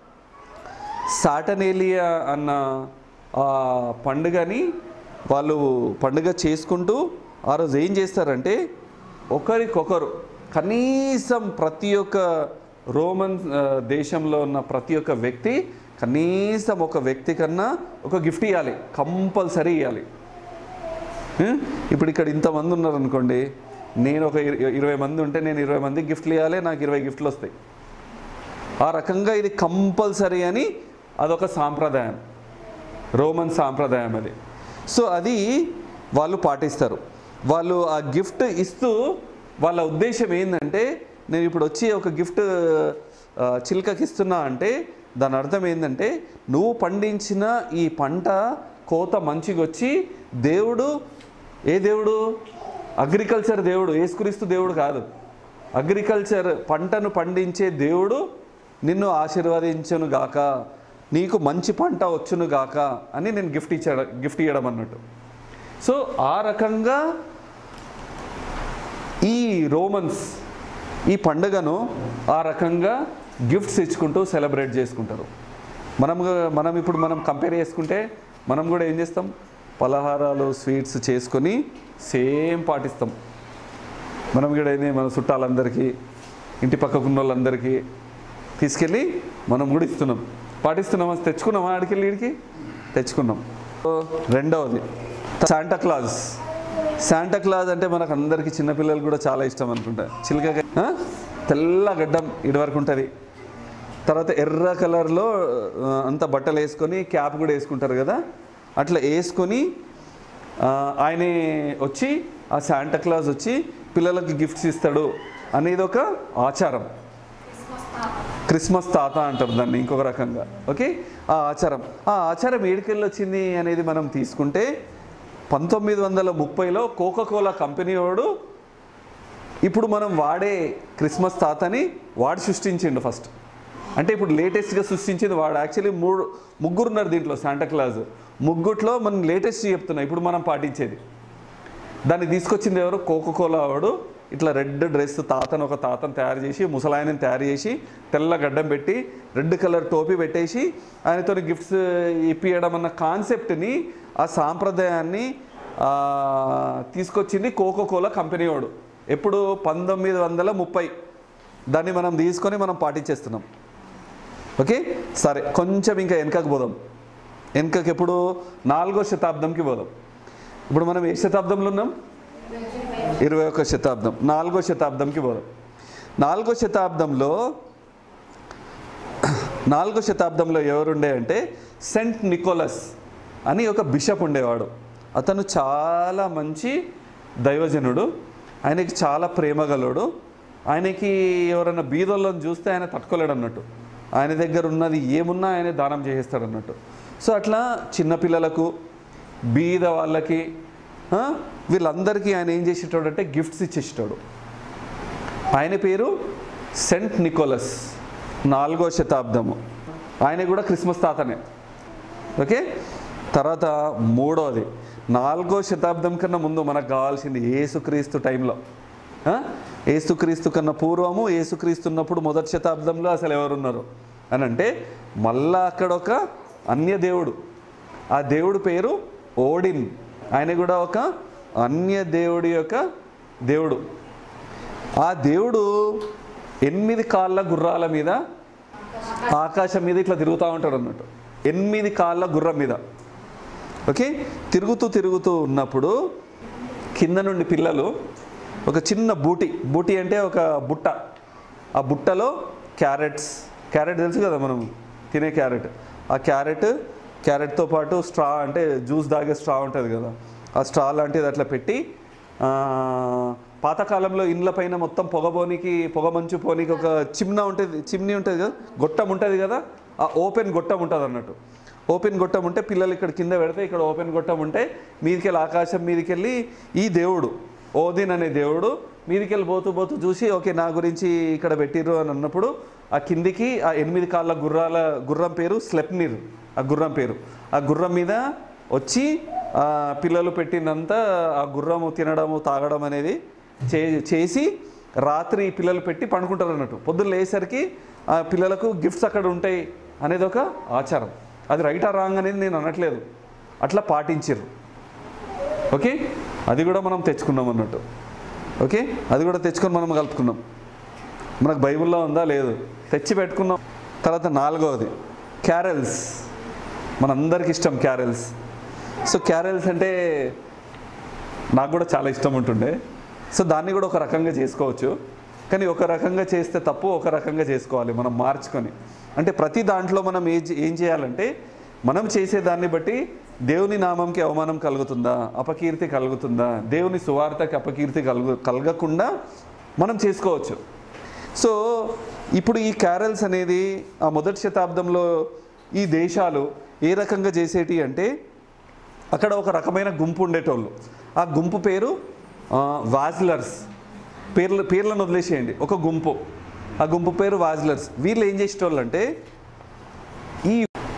సాటనేలియా అన్న ఆ పండుగని వాళ్ళు పండుగ చేసుకుంటూ ఆ రోజు ఏం చేస్తారంటే ఒకరికొకరు కనీసం ప్రతి ఒక్క రోమన్ ఆ, దేశంలో ఉన్న ప్రతి ఒక్క వ్యక్తి కనీసం ఒక వ్యక్తి కన్నా ఒక గిఫ్ట్ ఇవ్వాలి కంపల్సరీ ఇవ్వాలి ఉం? ఇప్పుడు ఇక్కడ ఇంతమంది ఉన్నారు అనుకోండి నేను ఒక ఇర- ఇరవై మంది ఉంటే నేను ఇరవై మందికి గిఫ్ట్లు ఇవ్వాలి నాకు ఇరవై గిఫ్ట్లు వస్తాయి ఆ రకంగా ఇది కంపల్సరీ అని అదొక సాంప్రదాయం రోమన్ సాంప్రదాయం అది సో అది వాళ్ళు పాటిస్తారు వాళ్ళు ఆ గిఫ్ట్ ఇస్తూ వాళ్ళ ఉద్దేశం ఏంటంటే నేను ఇప్పుడు వచ్చి ఒక గిఫ్ట్ ఆ, చిలుకకి ఇస్తున్నా అంటే దాని అర్థం ఏంటంటే నువ్వు పండించిన ఈ పంట కోత మంచిగా వచ్చి దేవుడు ఏ దేవుడు అగ్రికల్చర్ దేవుడు ఏసుక్రీస్తు దేవుడు కాదు అగ్రికల్చర్ పంటను పండించే దేవుడు నిన్ను ఆశీర్వదించును గాక నీకు మంచి పంట వచ్చును గాక అని నేను గిఫ్ట్ ఇచ్చాడు గిఫ్ట్ ఇవ్వడం అన్నట్టు సో ఆ రకంగా ఈ రోమన్స్ ఈ పండుగను ఆ రకంగా గిఫ్ట్స్ ఇచ్చుకుంటూ సెలబ్రేట్ చేసుకుంటారు మనం మనం ఇప్పుడు మనం కంపేర్ చేసుకుంటే మనం కూడా ఏం చేస్తాం పలహారాలు స్వీట్స్ చేసుకొని సేమ్ పాటిస్తాం మనం కూడా ఏంది మన చుట్టాలందరికీ ఇంటి పక్కకున్న వాళ్ళందరికీ తీసుకెళ్ళి మనం కూడా ఇస్తున్నాం పాటిస్తున్నామా తెచ్చుకున్నామా ఆడికెళ్ళి వీడికి తెచ్చుకున్నాం సో, రెండవది శాంటా క్లాజ్ శాంటా క్లాజ్ అంటే మనకు అందరికీ చిన్నపిల్లలు కూడా చాలా ఇష్టం అనుకుంటా చిలక ఆ? తెల్ల గడ్డం ఇటు వరకు ఉంటుంది తర్వాత ఎర్ర కలర్లో ఆ, అంత బట్టలు వేసుకొని క్యాప్ కూడా వేసుకుంటారు కదా అట్లా వేసుకొని ఆ, ఆయనే వచ్చి ఆ శాంటా క్లాజ్ వచ్చి పిల్లలకి గిఫ్ట్స్ ఇస్తాడు అనేది ఒక ఆచారం క్రిస్మస్ తాత అంటారు దాన్ని ఇంకొక రకంగా ఓకే ఆ ఆచారం ఆ ఆచారం ఏడికెళ్ళి వచ్చింది అనేది మనం తీసుకుంటే పంతొమ్మిది వందల ముప్పైలో కోకోకోలా కంపెనీ వాడు ఇప్పుడు మనం వాడే క్రిస్మస్ తాతని వాడు సృష్టించిండు ఫస్ట్ అంటే ఇప్పుడు లేటెస్ట్గా సృష్టించింది వాడు యాక్చువల్లీ మూడు ముగ్గురు ఉన్నారు దీంట్లో శాంటా క్లాజ్ ముగ్గుట్లో మనం లేటెస్ట్ చెప్తున్నాం ఇప్పుడు మనం పాటించేది దాన్ని తీసుకొచ్చింది ఎవరు కోకోకోలా వాడు ఇట్లా రెడ్ డ్రెస్ తాతను ఒక తాతను తయారు చేసి ముసలాయనని తయారు చేసి తెల్ల గడ్డం పెట్టి రెడ్ కలర్ టోపీ పెట్టేసి ఆయనతో గిఫ్ట్స్ ఇప్పియడం అన్న కాన్సెప్ట్ని ఆ సాంప్రదాయాన్ని ఆ, తీసుకొచ్చింది కోకోకోలా కంపెనీ వాడు ఎప్పుడు పంతొమ్మిది వందల ముప్పై దాన్ని మనం తీసుకొని మనం పాటించేస్తున్నాం ఓకే సరే కొంచెం ఇంకా వెనకకు పోదాం వెనకకి ఎప్పుడు నాలుగో శతాబ్దంకి పోదాం ఇప్పుడు మనం ఏ శతాబ్దంలో ఉన్నాం ఇరవై ఒక శతాబ్దం నాలుగో శతాబ్దంకి పోదాం నాలుగో శతాబ్దంలో నాలుగో శతాబ్దంలో ఎవరుండే అంటే సెంట్ నికోలస్ అని ఒక బిషప్ ఉండేవాడు అతను చాలా మంచి దైవజనుడు ఆయనకి చాలా ప్రేమగలడు ఆయనకి ఎవరైనా బీదోళ్ళని చూస్తే ఆయన తట్టుకోలేడు అన్నట్టు ఆయన దగ్గర ఉన్నది ఏమున్నా ఆయన దానం చేసేస్తాడు అన్నట్టు సో అట్లా చిన్నపిల్లలకు బీద వాళ్ళకి ఆ, వీళ్ళందరికీ ఆయన ఏం చేసేటోడు అంటే గిఫ్ట్స్ ఇచ్చేసేటోడు ఆయన పేరు సెంట్ నికోలస్ నాలుగో శతాబ్దము ఆయన కూడా క్రిస్మస్ తాతనే ఓకే తర్వాత మూడోది నాలుగో శతాబ్దం కన్నా ముందు మనకు కావాల్సింది ఏసుక్రీస్తు టైంలో ఆ? ఏసుక్రీస్తు కన్నా పూర్వము ఏసుక్రీస్తు ఉన్నప్పుడు మొదటి శతాబ్దంలో అసలు ఎవరున్నారు అని అంటే మళ్ళా అక్కడ ఒక అన్య దేవుడు ఆ దేవుడు పేరు ఓడిన్ ఆయన కూడా ఒక అన్య దేవుడి యొక్క దేవుడు ఆ దేవుడు ఎనిమిది కాళ్ళ గుర్రాల మీద ఆకాశం మీద ఇట్లా తిరుగుతూ ఉంటాడు అన్నట్టు ఎనిమిది కాళ్ళ గుర్రం మీద ఓకే తిరుగుతూ తిరుగుతూ ఉన్నప్పుడు కింద నుండి పిల్లలు ఒక చిన్న బూటి బూటి అంటే ఒక బుట్ట ఆ బుట్టలో క్యారెట్స్ క్యారెట్ తెలుసు కదా మనం తినే క్యారెట్ ఆ క్యారెట్ క్యారెట్తో పాటు స్ట్రా అంటే జ్యూస్ తాగే స్ట్రా ఉంటుంది కదా ఆ స్ట్రా లాంటిది అట్లా పెట్టి ఆ, పాతకాలంలో ఇండ్ల పైన మొత్తం పొగబోనికి పొగ మంచు పోనీకి ఒక చిమ్న ఉంటుంది చిమ్నీ ఉంటుంది కదా గొట్టం ఉంటుంది కదా ఆ ఓపెన్ గొట్టం ఉంటుంది అన్నట్టు ఓపెన్ గొట్టం ఉంటే పిల్లలు ఇక్కడ కింద పెడితే ఇక్కడ ఓపెన్ గొట్టం ఉంటే మీదికెళ్ళి ఆకాశం మీదికెళ్ళి ఈ దేవుడు ఓదిన్ అనే దేవుడు మీదికెళ్ళి పోతూ పోతూ చూసి ఓకే నా గురించి ఇక్కడ పెట్టిర్రు అని అన్నప్పుడు ఆ కిందికి ఆ ఎనిమిది కాళ్ళ గుర్రాల గుర్రం పేరు స్లెప్నిర్ ఆ గుర్రం పేరు ఆ గుర్రం మీద వచ్చి ఆ పిల్లలు పెట్టినంత ఆ గుర్రము తినడము తాగడం అనేది చే చేసి రాత్రి పిల్లలు పెట్టి పండుకుంటారు అన్నట్టు పొద్దున్న లేసరికి ఆ పిల్లలకు గిఫ్ట్స్ అక్కడ ఉంటాయి అనేది ఒక ఆచారం అది రైట్ ఆ రాంగ్ అనేది నేను అనట్లేదు అట్లా పాటించారు ఓకే అది కూడా మనం తెచ్చుకున్నాం అన్నట్టు ఓకే అది కూడా తెచ్చుకొని మనం కలుపుకున్నాం మనకు బైబిల్లో ఉందా లేదు తెచ్చి పెట్టుకున్నాం తర్వాత నాలుగవది క్యారెల్స్ మనందరికి ఇష్టం క్యారెల్స్ సో క్యారెల్స్ అంటే నాకు కూడా చాలా ఇష్టం ఉంటుండే సో దాన్ని కూడా ఒక రకంగా చేసుకోవచ్చు కానీ ఒక రకంగా చేస్తే తప్పు ఒక రకంగా చేసుకోవాలి మనం మార్చుకొని అంటే ప్రతి దాంట్లో మనం ఏ ఏం చేయాలంటే మనం చేసే దాన్ని బట్టి దేవుని నామంకి అవమానం కలుగుతుందా అపకీర్తి కలుగుతుందా దేవుని సువార్తకి అపకీర్తి కలుగు కలగకుండా మనం చేసుకోవచ్చు సో ఇప్పుడు ఈ క్యారల్స్ అనేది ఆ మొదటి శతాబ్దంలో ఈ దేశాలు ఏ రకంగా చేసేటి అంటే అక్కడ ఒక రకమైన గుంపు ఉండేటోళ్ళు ఆ గుంపు పేరు వాజ్లర్స్ పేర్లు పేర్లను వదిలేసేయండి ఒక గుంపు ఆ గుంపు పేరు వాజ్లర్స్ వీళ్ళు ఏం చేసేటోళ్ళు అంటే ఈ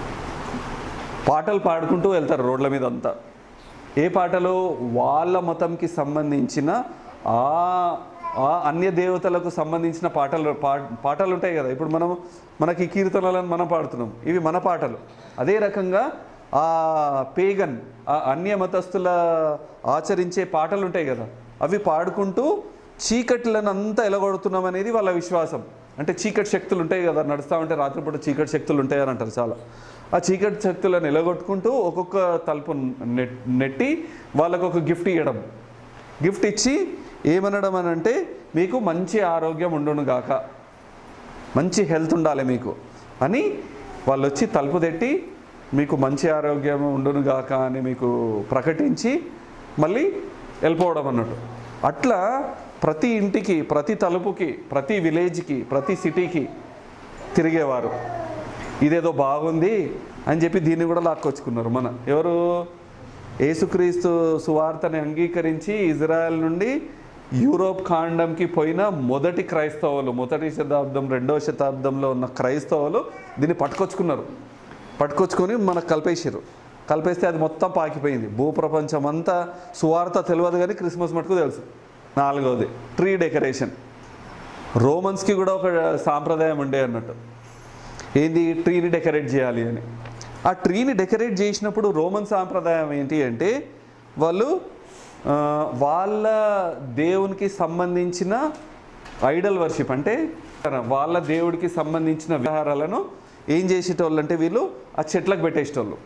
పాటలు పాడుకుంటూ వెళ్తారు రోడ్ల మీద అంతా ఏ పాటలు వాళ్ళ మతంకి సంబంధించిన ఆ ఆ అన్య దేవతలకు సంబంధించిన పాటలు పా పాటలు ఉంటాయి కదా ఇప్పుడు మనం మనకి కీర్తనలను మనం పాడుతున్నాం ఇవి మన పాటలు అదే రకంగా ఆ పేగన్ ఆ అన్య మతస్థుల ఆచరించే పాటలు ఉంటాయి కదా అవి పాడుకుంటూ చీకట్లను అంతా ఎలగొడుతున్నాం అనేది వాళ్ళ విశ్వాసం అంటే చీకటి శక్తులు ఉంటాయి కదా నడుస్తూ ఉంటే రాత్రిపూట చీకటి శక్తులు ఉంటాయి అని అంటారు చాలా ఆ చీకటి శక్తులను ఎలగొట్టుకుంటూ ఒక్కొక్క తలుపు నెట్ నెట్టి వాళ్ళకు ఒక గిఫ్ట్ ఇవ్వడం గిఫ్ట్ ఇచ్చి ఏమనడం అని అంటే మీకు మంచి ఆరోగ్యం ఉండును గాక మంచి హెల్త్ ఉండాలి మీకు అని వాళ్ళు వచ్చి తలుపు తెట్టి మీకు మంచి ఆరోగ్యం ఉండును గాక అని మీకు ప్రకటించి మళ్ళీ వెళ్ళిపోవడం అన్నట్టు అట్లా ప్రతి ఇంటికి ప్రతి తలుపుకి ప్రతి విలేజ్కి ప్రతి సిటీకి తిరిగేవారు ఇదేదో బాగుంది అని చెప్పి దీన్ని కూడా లాక్కొచ్చుకున్నారు మన ఎవరు యేసుక్రీస్తు సువార్తని అంగీకరించి ఇజ్రాయెల్ నుండి యూరోప్ ఖాండంకి పోయిన మొదటి క్రైస్తవులు మొదటి శతాబ్దం రెండవ శతాబ్దంలో ఉన్న క్రైస్తవులు దీన్ని పట్టుకొచ్చుకున్నారు పట్టుకొచ్చుకొని మనకు కలిపేసారు కలిపేస్తే అది మొత్తం పాకిపోయింది భూప్రపంచం అంతా సువార్త తెలియదు కానీ క్రిస్మస్ మటుకు తెలుసు నాలుగవది ట్రీ డెకరేషన్ రోమన్స్కి కూడా ఒక సాంప్రదాయం ఉండే అన్నట్టు ఏంది ట్రీని డెకరేట్ చేయాలి అని ఆ ట్రీని డెకరేట్ చేసినప్పుడు రోమన్ సాంప్రదాయం ఏంటి అంటే వాళ్ళు ఆ, వాళ్ళ దేవునికి సంబంధించిన ఐడల్ వర్షిప్ అంటే వాళ్ళ దేవుడికి సంబంధించిన విహారాలను ఏం చేసేటోళ్ళు అంటే వీళ్ళు ఆ చెట్లకు పెట్టేసేటోళ్ళు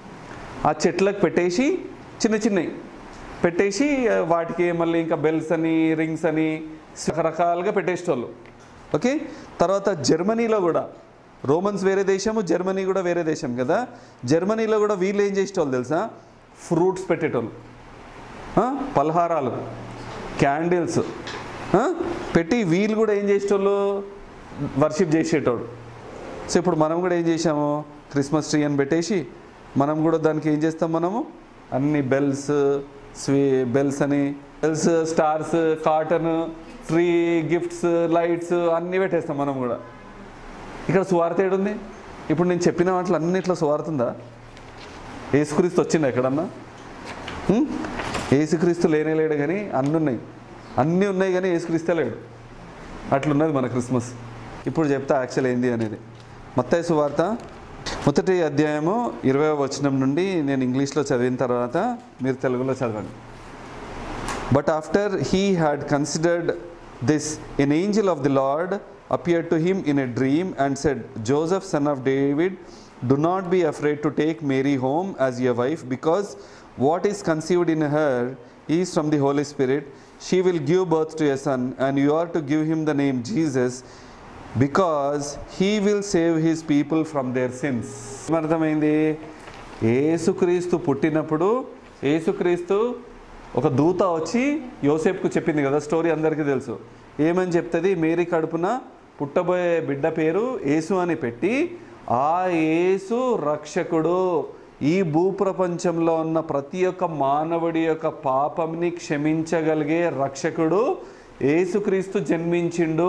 ఆ చెట్లకు పెట్టేసి చిన్న చిన్నవి పెట్టేసి ఆ, వాటికి మళ్ళీ ఇంకా బెల్స్ అని రింగ్స్ అని రకరకాలుగా పెట్టేసేటోళ్ళు ఓకే తర్వాత జర్మనీలో కూడా రోమన్స్ వేరే దేశము జర్మనీ కూడా వేరే దేశం కదా జర్మనీలో కూడా వీళ్ళు ఏం చేసేటోళ్ళు తెలుసా ఫ్రూట్స్ పెట్టేటోళ్ళు ఆ, పలహారాలు క్యాండిల్స్ ఆ, పెట్టి వీళ్ళు కూడా ఏం చేసేటోళ్ళు వర్షిప్ చేసేటోడు సో ఇప్పుడు మనం కూడా ఏం చేసాము క్రిస్మస్ ట్రీ అని పెట్టేసి మనం కూడా దానికి ఏం చేస్తాం మనము అన్ని బెల్స్ స్వీ బెల్స్ అని bells stars cotton tree gifts lights అన్నీ పెట్టేస్తాం మనం కూడా ఇక్కడ సువార్త ఏడుంది ఇప్పుడు నేను చెప్పిన వాటిలో అన్నిట్లో సువార్త ఉందా ఏసుక్రీస్తు వచ్చిందా ఎక్కడన్నా ఉం? ఏసుక్రీస్తు లేనే లేడు కానీ అన్నీ ఉన్నాయి అన్నీ ఉన్నాయి కానీ ఏసుక్రీస్తే లేడు అట్లున్నది మన క్రిస్మస్ ఇప్పుడు చెప్తా యాక్చువల్ ఏంది అనేది మత్తయి సువార్త మొదటి అధ్యాయము ఇరవై వచనం నుండి నేను ఇంగ్లీష్లో చదివిన తర్వాత మీరు తెలుగులో చదవండి But after he had considered this, an angel of the Lord appeared to him in a dream and said, Joseph, son of David, do not be afraid to take Mary home as your wife, because what is conceived in her is from the Holy Spirit. She will give birth to a son, and you are to give him the name Jesus, because he will save his people from their sins. అర్థమైంది ఏసుక్రీస్తు పుట్టినప్పుడు ఏసుక్రీస్తు ఒక దూత వచ్చి యోసేపుకు చెప్పింది కదా story అందరికీ తెలుసు ఏమని చెప్తుంది మేరీ కడుపున పుట్టబోయే బిడ్డ పేరు యేసు అని పెట్టి ఆ యేసు రక్షకుడు ఈ భూప్రపంచంలో ఉన్న ప్రతి ఒక్క మానవుడి యొక్క పాపంని క్షమించగలిగే రక్షకుడు యేసుక్రీస్తు జన్మించిండు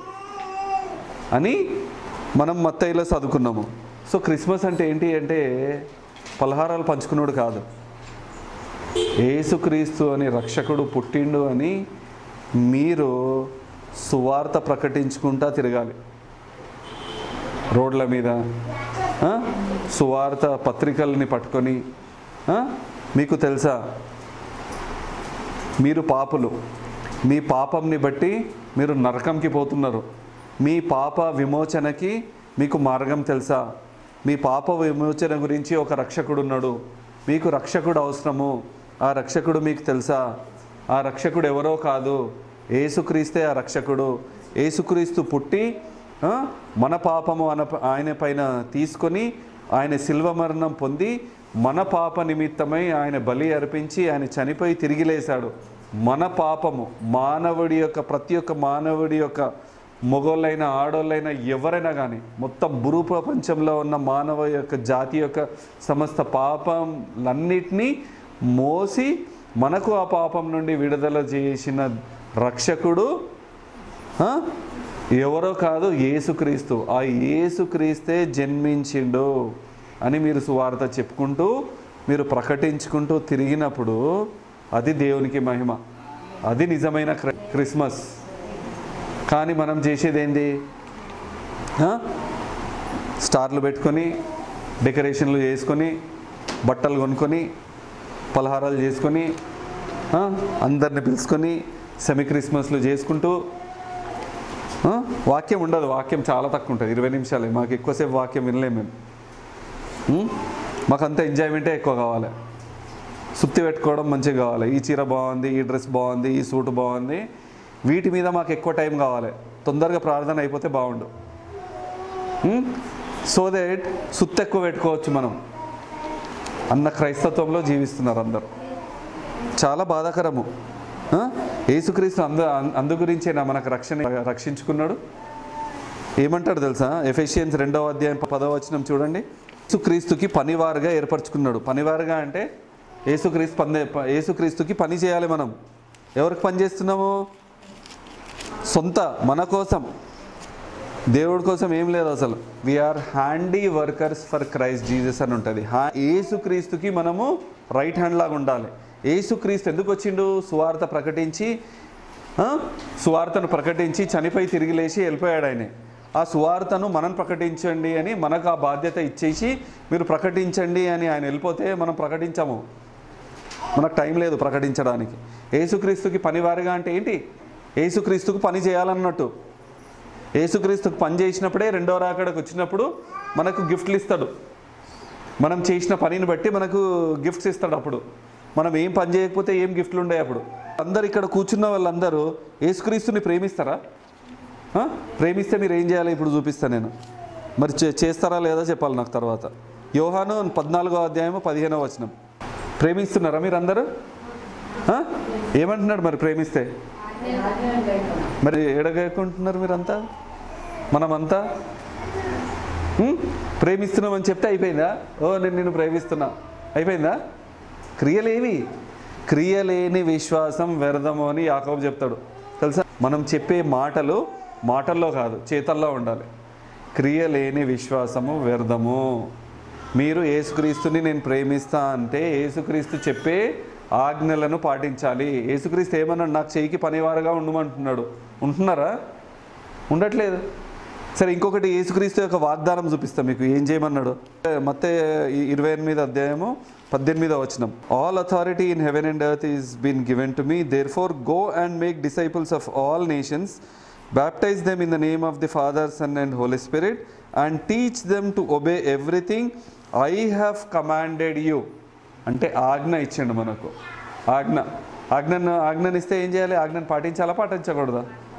అని మనం మత్తయిలో చదువుకున్నాము సో క్రిస్మస్ అంటే ఏంటి అంటే పలహారాలు పంచుకున్నాడు కాదు ఏసుక్రీస్తు అని రక్షకుడు పుట్టిండు అని మీరు సువార్త ప్రకటించుకుంటా తిరగాలి రోడ్ల మీద ఆ? సువార్త పత్రికల్ని పట్టుకొని ఆ? మీకు తెలుసా మీరు పాపులు మీ పాపంని బట్టి మీరు నరకంకి పోతున్నారు మీ పాప విమోచనకి మీకు మార్గం తెలుసా మీ పాప విమోచన గురించి ఒక రక్షకుడు ఉన్నాడు మీకు రక్షకుడు అవసరము ఆ రక్షకుడు మీకు తెలుసా ఆ రక్షకుడు ఎవరో కాదు ఏసుక్రీస్తే ఆ రక్షకుడు ఏసుక్రీస్తు పుట్టి ఆ, మన పాపము అన ఆయన పైన తీసుకొని ఆయన శిల్వ మరణం పొంది మన పాప నిమిత్తమై ఆయన బలి అర్పించి ఆయన చనిపోయి తిరిగి లేశాడు మన పాపము మానవుడి యొక్క ప్రతి ఒక్క మానవుడి యొక్క మొగోళ్ళైనా ఆడోళ్ళైనా ఎవరైనా కానీ మొత్తం భూ ప్రపంచంలో ఉన్న మానవ యొక్క జాతి యొక్క సమస్త పాపంలన్నిటినీ మోసి మనకు ఆ పాపం నుండి విడుదల చేసిన రక్షకుడు ఆ? ఎవరో కాదు యేసుక్రీస్తు ఆ యేసుక్రీస్తే జన్మించిండు అని మీరు సువార్త చెప్పుకుంటూ మీరు ప్రకటించుకుంటూ తిరిగినప్పుడు అది దేవునికి మహిమ అది నిజమైన క్రి- క్రిస్మస్ కానీ మనం చేసేది ఏంది ఆ? స్టార్లు పెట్టుకొని డెకరేషన్లు చేసుకొని బట్టలు కొనుక్కొని పలహారాలు చేసుకొని ఆ? అందరిని పిలుచుకొని సెమీ క్రిస్మస్లు చేసుకుంటూ ఆ? వాక్యం ఉండదు వాక్యం చాలా తక్కువ ఉంటుంది ఇరవై నిమిషాలే మాకు ఎక్కువసేపు వాక్యం వినలేము మేము ఉం? మాకంతా ఎంజాయ్మెంటే ఎక్కువ కావాలి సుత్తి పెట్టుకోవడం మంచిగా కావాలి ఈ చీర బాగుంది ఈ డ్రెస్ బాగుంది ఈ సూట్ బాగుంది వీటి మీద మాకు ఎక్కువ టైం కావాలి తొందరగా ప్రార్థన అయిపోతే బాగుండు సో దట్ సుత్తి ఎక్కువ పెట్టుకోవచ్చు మనం అన్న క్రైస్తత్వంలో జీవిస్తున్నారు అందరు చాలా బాధాకరము ఆ? యేసుక్రీస్తు అందు అందు గురించేనా మనకు రక్షణ రక్షించుకున్నాడు ఏమంటాడు తెలుసా ఎఫెషియన్స్ రెండవ అధ్యాయం పదవ వచనం చూడండి యేసుక్రీస్తుకి పనివారుగా ఏర్పరచుకున్నాడు పనివారుగా అంటే యేసుక్రీస్తు పని యేసుక్రీస్తుకి పని చేయాలి మనం ఎవరికి పని చేస్తున్నాము సొంత మన కోసం దేవుడి కోసం ఏం లేదు అసలు we are handy workers for Christ Jesus అని ఉంటుంది ఏసుక్రీస్తుకి మనము రైట్ హ్యాండ్ లాగా ఉండాలి ఏసుక్రీస్తు ఎందుకు వచ్చిండు సువార్త ప్రకటించి ఆ? సువార్తను ప్రకటించి చనిపోయి తిరిగి లేచి వెళ్ళిపోయాడు ఆయన ఆ సువార్తను మనం ప్రకటించండి అని మనకు ఆ బాధ్యత ఇచ్చేసి మీరు ప్రకటించండి అని ఆయన వెళ్ళిపోతే మనం ప్రకటించము మనకు టైం లేదు ప్రకటించడానికి ఏసుక్రీస్తుకి పనివారిగా అంటే ఏంటి ఏసుక్రీస్తుకు పని చేయాలన్నట్టు ఏసుక్రీస్తుకు పని చేసినప్పుడే రెండో రాకడకు వచ్చినప్పుడు మనకు గిఫ్ట్లు ఇస్తాడు మనం చేసిన పనిని బట్టి మనకు గిఫ్ట్స్ ఇస్తాడు అప్పుడు మనం ఏం పని చేయకపోతే ఏం గిఫ్ట్లు ఉండే అప్పుడు అందరు ఇక్కడ కూర్చున్న వాళ్ళందరూ ఏసుక్రీస్తుని ప్రేమిస్తారా ఆ? ప్రేమిస్తే మీరు ఏం చేయాలి ఇప్పుడు చూపిస్తాను నేను మరి చే- చేస్తారా లేదా చెప్పాలి నాకు తర్వాత యోహాను పద్నాలుగో అధ్యాయము పదిహేనో వచనం ప్రేమిస్తున్నారా మీరు అందరూ ఆ? ఏమంటున్నాడు మరి ప్రేమిస్తే మరి ఎడగకుంటున్నారు మీరంతా మనమంతా ఉం? ప్రేమిస్తున్నామని చెప్తే అయిపోయిందా ఓ నేను నిన్ను ప్రేమిస్తున్నా అయిపోయిందా క్రియలేవి క్రియలేని విశ్వాసం వ్యర్థము అని యాకోబు చెప్తాడు తెలుసా మనం చెప్పే మాటలు మాటల్లో కాదు చేతల్లో ఉండాలి క్రియలేని విశ్వాసము వ్యర్థము మీరు యేసుక్రీస్తుని నేను ప్రేమిస్తా అంటే యేసుక్రీస్తు చెప్పే ఆజ్ఞలను పాటించాలి యేసుక్రీస్తు ఏమన్నాడు నాకు చేయికి పనివారుగా ఉండమంటున్నాడు ఉంటున్నారా ఉండట్లేదు సరే ఇంకొకటి యేసుక్రీస్తు యొక్క వాగ్దానం చూపిస్తాం మీకు ఏం చేయమన్నాడు మత్తే ఇరవై ఎనిమిది అధ్యాయము పద్దెనిమిదో వచనం all authority in heaven and earth is been given to me therefore go and make disciples of all nations baptise them in the name of the father son and holy spirit and teach them to obey everything I have commanded you అంటే ఆజ్ఞ ఇచ్చిండు మనకు ఆజ్ఞ ఆజ్ఞను ఆజ్ఞని ఇస్తే ఏం చేయాలి ఆజ్ఞను పాటించాలా పాటించకూడదా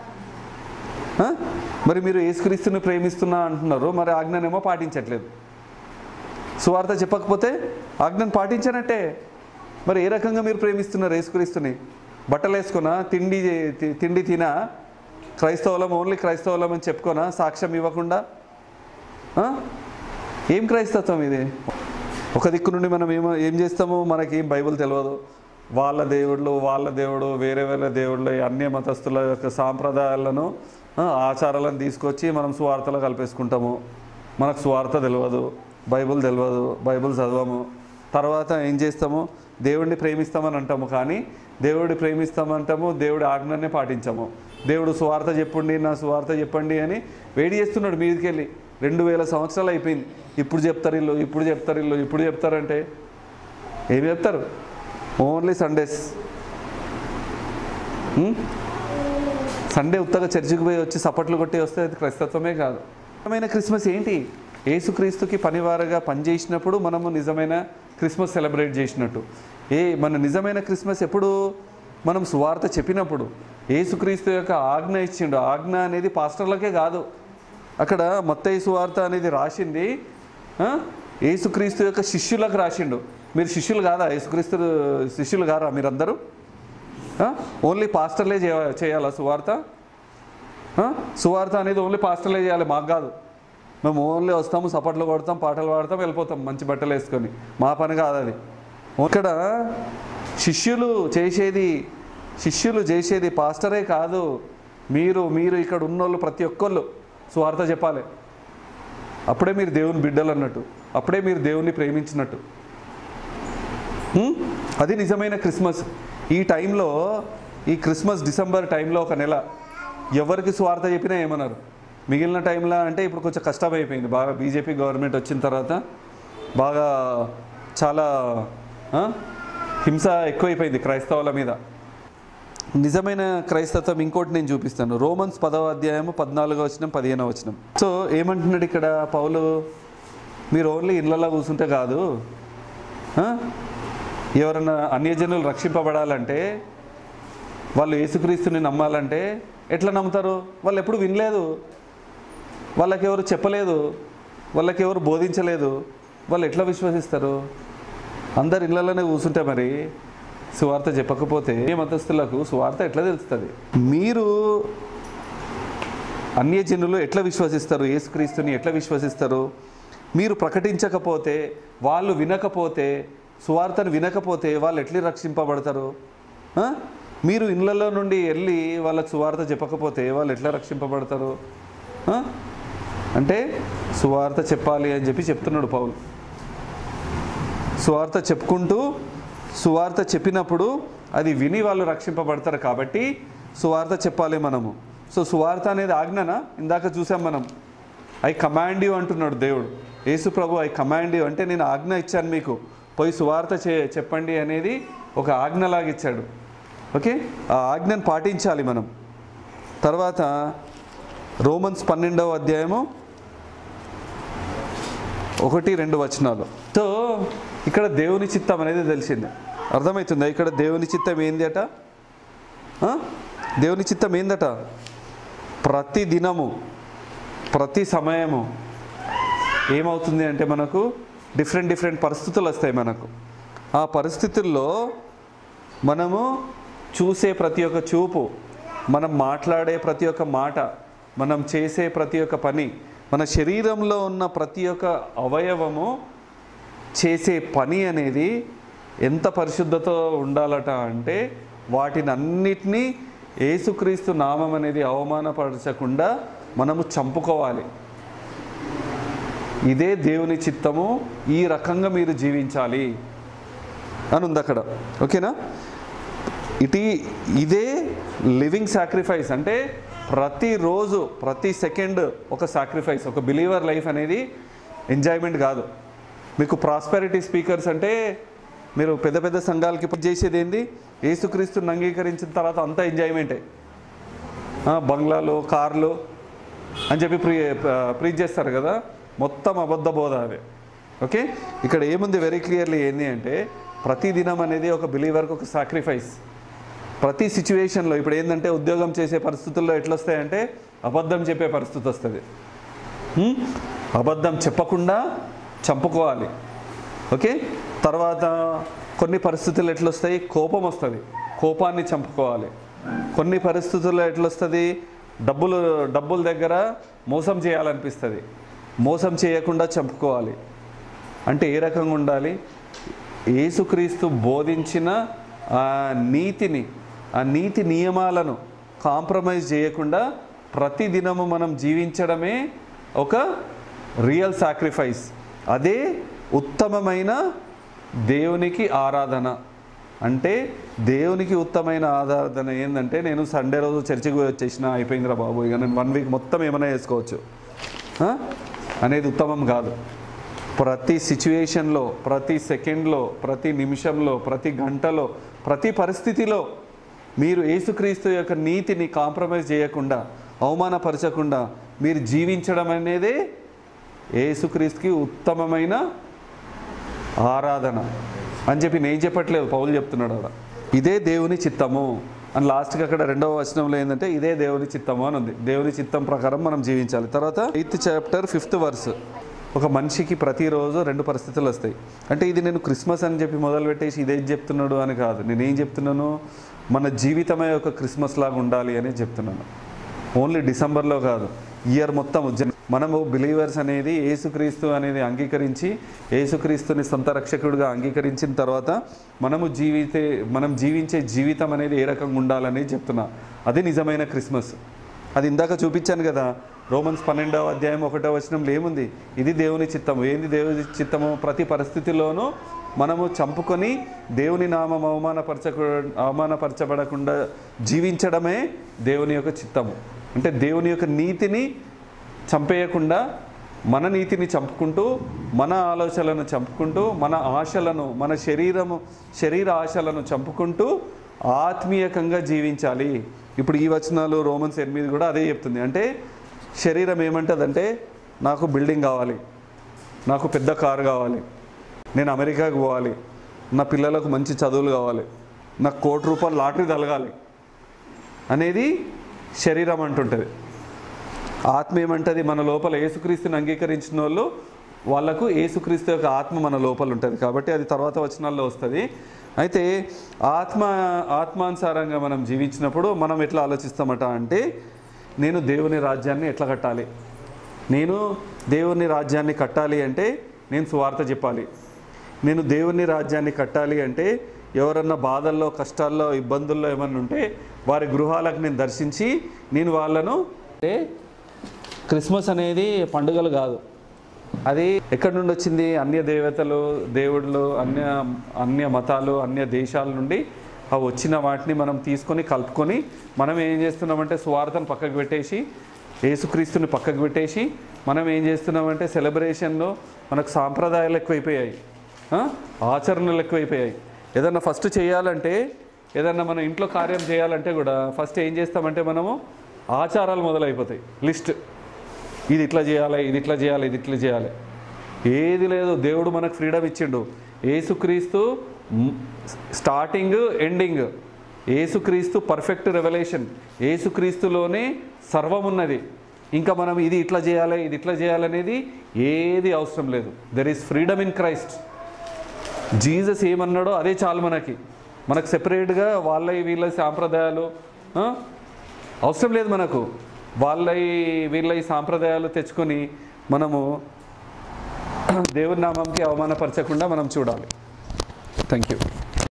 ఆ? మరి మీరు యేసుక్రీస్తుని ప్రేమిస్తున్నా అంటున్నారు మరి ఆజ్ఞనేమో పాటించట్లేదు సువార్త చెప్పకపోతే ఆజ్ఞను పాటించనట్టే మరి ఏ రకంగా మీరు ప్రేమిస్తున్నారు యేసుక్రీస్తుని బట్టలు వేసుకున్నా తిండి తి- తిండి తినా క్రైస్తవులం ఓన్లీ క్రైస్తవులం అని చెప్పుకోనా సాక్ష్యం ఇవ్వకుండా ఆ? ఏం క్రైస్తత్వం ఇది ఒక దిక్కు నుండి మనం ఏమో ఏం చేస్తాము మనకి ఏం బైబిల్ తెలియదు వాళ్ళ దేవుళ్ళు వాళ్ళ దేవుడు వేరే వేరే దేవుళ్ళు ఈ అన్య మతస్థుల యొక్క సాంప్రదాయాలను ఆ, ఆచారాలను తీసుకొచ్చి మనం సువార్తలో కలిపేసుకుంటాము మనకు సువార్త తెలియదు బైబిల్ తెలియదు బైబిల్ చదవము తర్వాత ఏం చేస్తాము దేవుడిని ప్రేమిస్తామని అంటాము కానీ దేవుడిని ప్రేమిస్తామంటాము దేవుడి ఆజ్ఞనే పాటించము దేవుడు సువార్త చెప్పండి నా సువార్త చెప్పండి అని వేడి చేస్తున్నాడు మీదకి వెళ్ళి రెండు వేల సంవత్సరాలు అయిపోయింది ఇప్పుడు చెప్తారు ఇల్లు ఇప్పుడు చెప్తారు ఇల్లు ఇప్పుడు చెప్తారంటే ఏం చెప్తారు ఓన్లీ సండేస్ సండే ఉత్తగా చర్చికి పోయి వచ్చి సపట్లు కొట్టి వస్తే అది క్రైస్తత్వమే కాదు నిజమైన క్రిస్మస్ ఏంటి ఏసుక్రీస్తుకి పనివారగా పనిచేసినప్పుడు మనము నిజమైన క్రిస్మస్ సెలబ్రేట్ చేసినట్టు ఏ మన నిజమైన క్రిస్మస్ ఎప్పుడు మనం సువార్త చెప్పినప్పుడు ఏసుక్రీస్తు యొక్క ఆజ్ఞ ఇచ్చిండు ఆజ్ఞ అనేది పాస్టర్లకే కాదు అక్కడ మత్తయి సువార్త అనేది రాసింది ఆ, ఏసుక్రీస్తు యొక్క శిష్యులకు రాసిండు మీరు శిష్యులు కాదా యేసుక్రీస్తు శిష్యులు కారా మీరందరూ ఆ? ఓన్లీ పాస్టర్లే చేయ చేయాలా సువార్త ఆ? సువార్త అనేది ఓన్లీ పాస్టర్లే చేయాలి మాకు కాదు మేము ఓన్లీ వస్తాము సపట్లు కొడతాం పాటలు పాడతాం వెళ్ళిపోతాం మంచి బట్టలు వేసుకొని మా పని కాదు అది ఇక్కడ శిష్యులు చేసేది శిష్యులు చేసేది పాస్టరే కాదు మీరు మీరు ఇక్కడ ఉన్నోళ్ళు ప్రతి ఒక్కళ్ళు సువార్త చెప్పాలి అప్పుడే మీరు దేవుని బిడ్డలు అన్నట్టు అప్పుడే మీరు దేవుని ప్రేమించినట్టు హ్మ్? అది నిజమైన క్రిస్మస్ ఈ టైంలో ఈ క్రిస్మస్ డిసెంబర్ టైంలో ఒక నెల ఎవరికి స్వార్థ చెప్పినా ఏమన్నారు మిగిలిన టైంలో అంటే ఇప్పుడు కొంచెం కష్టమైపోయింది బాగా బీజేపీ గవర్నమెంట్ వచ్చిన తర్వాత బాగా చాలా ఆ, హింస ఎక్కువైపోయింది క్రైస్తవుల మీద నిజమైన క్రైస్తత్వం ఇంకోటి నేను చూపిస్తాను రోమన్స్ పదవ అధ్యాయము పద్నాలుగో వచనం పదిహేనవ వచనం సో ఏమంటున్నాడు ఇక్కడ పౌలు మీరు ఓన్లీ ఇళ్ళలో కూర్చుంటే కాదు ఆ? ఎవరన్నా అన్యజనులు రక్షింపబడాలంటే వాళ్ళు యేసుక్రీస్తుని నమ్మాలంటే ఎట్లా నమ్ముతారు వాళ్ళు ఎప్పుడు వినలేదు వాళ్ళకి ఎవరు చెప్పలేదు వాళ్ళకి ఎవరు బోధించలేదు వాళ్ళు ఎట్లా విశ్వసిస్తారు అందరు ఇళ్ళలోనే కూర్చుంటే మరి సువార్త చెప్పకపోతే ఏ మతస్థులకు సువార్త ఎట్లా తెలుస్తుంది మీరు అన్యజనులు ఎట్లా విశ్వసిస్తారు యేసుక్రీస్తుని ఎట్లా విశ్వసిస్తారు మీరు ప్రకటించకపోతే వాళ్ళు వినకపోతే సువార్తను వినకపోతే వాళ్ళు ఎట్లా రక్షింపబడతారు ఆ? మీరు ఇళ్ళలో నుండి వెళ్ళి వాళ్ళకి సువార్త చెప్పకపోతే వాళ్ళు ఎట్లా రక్షింపబడతారు ఆ? అంటే సువార్త చెప్పాలి అని చెప్పి చెప్తున్నాడు పౌలు సువార్త చెప్పుకుంటూ సువార్త చెప్పినప్పుడు అది విని వాళ్ళు రక్షింపబడతారు కాబట్టి సువార్త చెప్పాలి మనము సో సువార్త అనేది ఆజ్ఞనా ఇందాక చూసాం మనం ఐ కమాండ్ యూ అంటున్నాడు దేవుడు యేసు ప్రభు ఐ కమాండ్ యూ అంటే నేను ఆజ్ఞ ఇచ్చాను మీకు పోయి సువార్త చే చెప్పండి అనేది ఒక ఆజ్ఞలాగా ఇచ్చాడు ఓకే ఆ ఆజ్ఞను పాటించాలి మనం తర్వాత రోమన్స్ పన్నెండవ అధ్యాయము ఒకటి రెండు వచనాలు సో ఇక్కడ దేవుని చిత్తం అనేది తెలిసింది అర్థమవుతుందా ఇక్కడ దేవుని చిత్తం ఏంది అట ఆ? దేవుని చిత్తం ఏందట ప్రతి దినము ప్రతి సమయము ఏమవుతుంది అంటే మనకు డిఫరెంట్ డిఫరెంట్ పరిస్థితులు వస్తాయి మనకు ఆ పరిస్థితుల్లో మనము చూసే ప్రతి ఒక్క చూపు మనం మాట్లాడే ప్రతి ఒక్క మాట మనం చేసే ప్రతి ఒక్క పని మన శరీరంలో ఉన్న ప్రతి ఒక్క అవయవము చేసే పని అనేది ఎంత పరిశుద్ధతో ఉండాలట అంటే వాటిని అన్నిటినీ ఏసుక్రీస్తు నామం అనేది అవమానపరచకుండా మనము చంపుకోవాలి ఇదే దేవుని చిత్తము ఈ రకంగా మీరు జీవించాలి అని ఉంది అక్కడ ఓకేనా ఇటీ ఇదే లివింగ్ సాక్రిఫైస్ అంటే ప్రతిరోజు ప్రతి సెకండ్ ఒక సాక్రిఫైస్ ఒక బిలీవర్ లైఫ్ అనేది ఎంజాయ్మెంట్ కాదు మీకు ప్రాస్పెరిటీ స్పీకర్స్ అంటే మీరు పెద్ద పెద్ద సంఘాలకి పని చేసేది ఏంది ఏసుక్రీస్తుని అంగీకరించిన తర్వాత అంతా ఎంజాయ్మెంటే ఆ, బంగ్లాలు కార్లు అని చెప్పి ప్రీ ప్రీచ్ చేస్తారు కదా మొత్తం అబద్ధ బోధ అదే ఓకే ఇక్కడ ఏముంది వెరీ క్లియర్లీ ఏంది అంటే ప్రతి దినం అనేది ఒక బిలీవర్కి ఒక సాక్రిఫైస్ ప్రతి సిచ్యువేషన్లో ఇప్పుడు ఏంటంటే ఉద్యోగం చేసే పరిస్థితుల్లో ఎట్లొస్తాయంటే అబద్ధం చెప్పే పరిస్థితి వస్తుంది హ్మ్? అబద్ధం చెప్పకుండా చంపుకోవాలి ఓకే తర్వాత కొన్ని పరిస్థితులు ఎట్లొస్తాయి కోపం వస్తుంది కోపాన్ని చంపుకోవాలి కొన్ని పరిస్థితుల్లో ఎట్లొస్తుంది డబ్బులు డబ్బుల దగ్గర మోసం చేయాలనిపిస్తుంది మోసం చేయకుండా చంపుకోవాలి అంటే ఏ రకంగా ఉండాలి యేసుక్రీస్తు బోధించిన ఆ నీతిని ఆ నీతి నియమాలను కాంప్రమైజ్ చేయకుండా ప్రతి దినము మనం జీవించడమే ఒక రియల్ సాక్రిఫైస్ అదే ఉత్తమమైన దేవునికి ఆరాధన అంటే దేవునికి ఉత్తమైన ఆరాధన ఏంటంటే నేను సండే రోజు చర్చికి పోయి వచ్చేసిన అయిపోయిందిరా బాబు ఇక నేను వన్ వీక్ మొత్తం ఏమైనా చేసుకోవచ్చు ఆ? అనేది ఉత్తమం కాదు ప్రతి సిచ్యువేషన్లో ప్రతి సెకండ్లో ప్రతి నిమిషంలో ప్రతి గంటలో ప్రతి పరిస్థితిలో మీరు యేసుక్రీస్తు యొక్క నీతిని కాంప్రమైజ్ చేయకుండా అవమానపరచకుండా మీరు జీవించడం అనేదే యేసుక్రీస్తుకి ఉత్తమమైన ఆరాధన అని చెప్పి నేను చెప్పట్లేదు పౌలు చెప్తున్నాడు అక్కడ ఇదే దేవుని చిత్తము అని లాస్ట్కి అక్కడ రెండవ వచనంలో ఏంటంటే ఇదే దేవుని చిత్తము అని ఉంది దేవుని చిత్తం ప్రకారం మనం జీవించాలి తర్వాత ఎయిత్ చాప్టర్ ఫిఫ్త్ వర్స్ ఒక మనిషికి ప్రతిరోజు రెండు పరిస్థితులు వస్తాయి అంటే ఇది నేను క్రిస్మస్ అని చెప్పి మొదలు పెట్టేసి ఇదేం చెప్తున్నాడు అని కాదు నేనేం చెప్తున్నాను మన జీవితమే ఒక క్రిస్మస్ లాగా ఉండాలి అని చెప్తున్నాను ఓన్లీ డిసెంబర్లో కాదు ఇయర్ మొత్తం జన- మనము బిలీవర్స్ అనేది ఏసుక్రీస్తు అనేది అంగీకరించి ఏసుక్రీస్తుని సొంత రక్షకుడిగా అంగీకరించిన తర్వాత మనము జీవితే మనం జీవించే జీవితం అనేది ఏ రకంగా ఉండాలని చెప్తున్నా అది నిజమైన క్రిస్మస్ అది ఇందాక చూపించాను కదా రోమన్స్ పన్నెండవ అధ్యాయం ఒకటో వచనంలో ఏముంది ఇది దేవుని చిత్తము ఏంది దేవుని చిత్తము ప్రతి పరిస్థితిలోనూ మనము చంపుకొని దేవుని నామం అవమానపరచకు అవమానపరచబడకుండా జీవించడమే దేవుని యొక్క చిత్తము అంటే దేవుని యొక్క నీతిని చంపేయకుండా మన నీతిని చంపుకుంటూ మన ఆలోచనలను చంపుకుంటూ మన ఆశలను మన శరీరము శరీర ఆశలను చంపుకుంటూ ఆత్మీయకంగా జీవించాలి ఇప్పుడు ఈ వచనాలు రోమన్స్ ఎనిమిది కూడా అదే చెప్తుంది అంటే శరీరం ఏమంటుందంటే నాకు బిల్డింగ్ కావాలి నాకు పెద్ద కారు కావాలి నేను అమెరికాకు పోవాలి నా పిల్లలకు మంచి చదువులు కావాలి నాకు కోటి రూపాయలు లాటరీ తలగాలి అనేది శరీరం అంటుంటుంది ఆత్మ ఏమంటుంది మన లోపల ఏసుక్రీస్తుని అంగీకరించిన వాళ్ళు వాళ్ళకు ఏసుక్రీస్తు యొక్క ఆత్మ మన లోపల ఉంటుంది కాబట్టి అది తర్వాత వచనాల్లో వస్తుంది అయితే ఆత్మ ఆత్మానుసారంగా మనం జీవించినప్పుడు మనం ఎట్లా ఆలోచిస్తామట అంటే నేను దేవుని రాజ్యాన్ని ఎట్లా కట్టాలి నేను దేవుని రాజ్యాన్ని కట్టాలి అంటే నేను సువార్త చెప్పాలి నేను దేవుని రాజ్యాన్ని కట్టాలి అంటే ఎవరన్నా బాధల్లో కష్టాల్లో ఇబ్బందుల్లో ఏమన్నా ఉంటే వారి గృహాలకు నేను దర్శించి నేను వాళ్ళను అంటే క్రిస్మస్ అనేది పండుగలు కాదు అది ఎక్కడి నుండి వచ్చింది అన్య దేవతలు దేవుళ్ళు అన్య అన్య మతాలు అన్య దేశాల నుండి అవి వచ్చిన వాటిని మనం తీసుకొని కలుపుకొని మనం ఏం చేస్తున్నామంటే స్వార్థను పక్కకు పెట్టేసి యేసుక్రీస్తుని పక్కకు పెట్టేసి మనం ఏం చేస్తున్నామంటే సెలబ్రేషన్లో మనకు సాంప్రదాయాలు ఎక్కువైపోయాయి ఆ? ఆచరణలు ఎక్కువైపోయాయి ఏదన్నా ఫస్ట్ చేయాలంటే ఏదన్నా మన ఇంట్లో కార్యం చేయాలంటే కూడా ఫస్ట్ ఏం చేస్తామంటే మనము ఆచారాలు మొదలైపోతాయి లిస్ట్ ఇది ఇట్లా చేయాలి ఇది ఇట్లా చేయాలి ఇది ఇట్లా చేయాలి ఏది లేదు దేవుడు మనకు ఫ్రీడమ్ ఇచ్చిండు ఏసుక్రీస్తు మ్, starting ending Yesukristu perfect revolution ఏసుక్రీస్తులోనే సర్వం ఉన్నది ఇంకా మనం ఇది ఇట్లా చేయాలి ఇది ఇట్లా చేయాలనేది ఏది అవసరం లేదు there is freedom in Christ Jesus ఏమన్నాడో అదే చాలు మనకి మనకు సెపరేట్గా వాళ్ళ వీళ్ళ సాంప్రదాయాలు ఆ? అవసరం లేదు మనకు వాళ్ళ వీళ్ళ ఈ సాంప్రదాయాలు తెచ్చుకొని మనము దేవుని నామంకి అవమానపరచకుండా మనం చూడాలి థ్యాంక్ యూ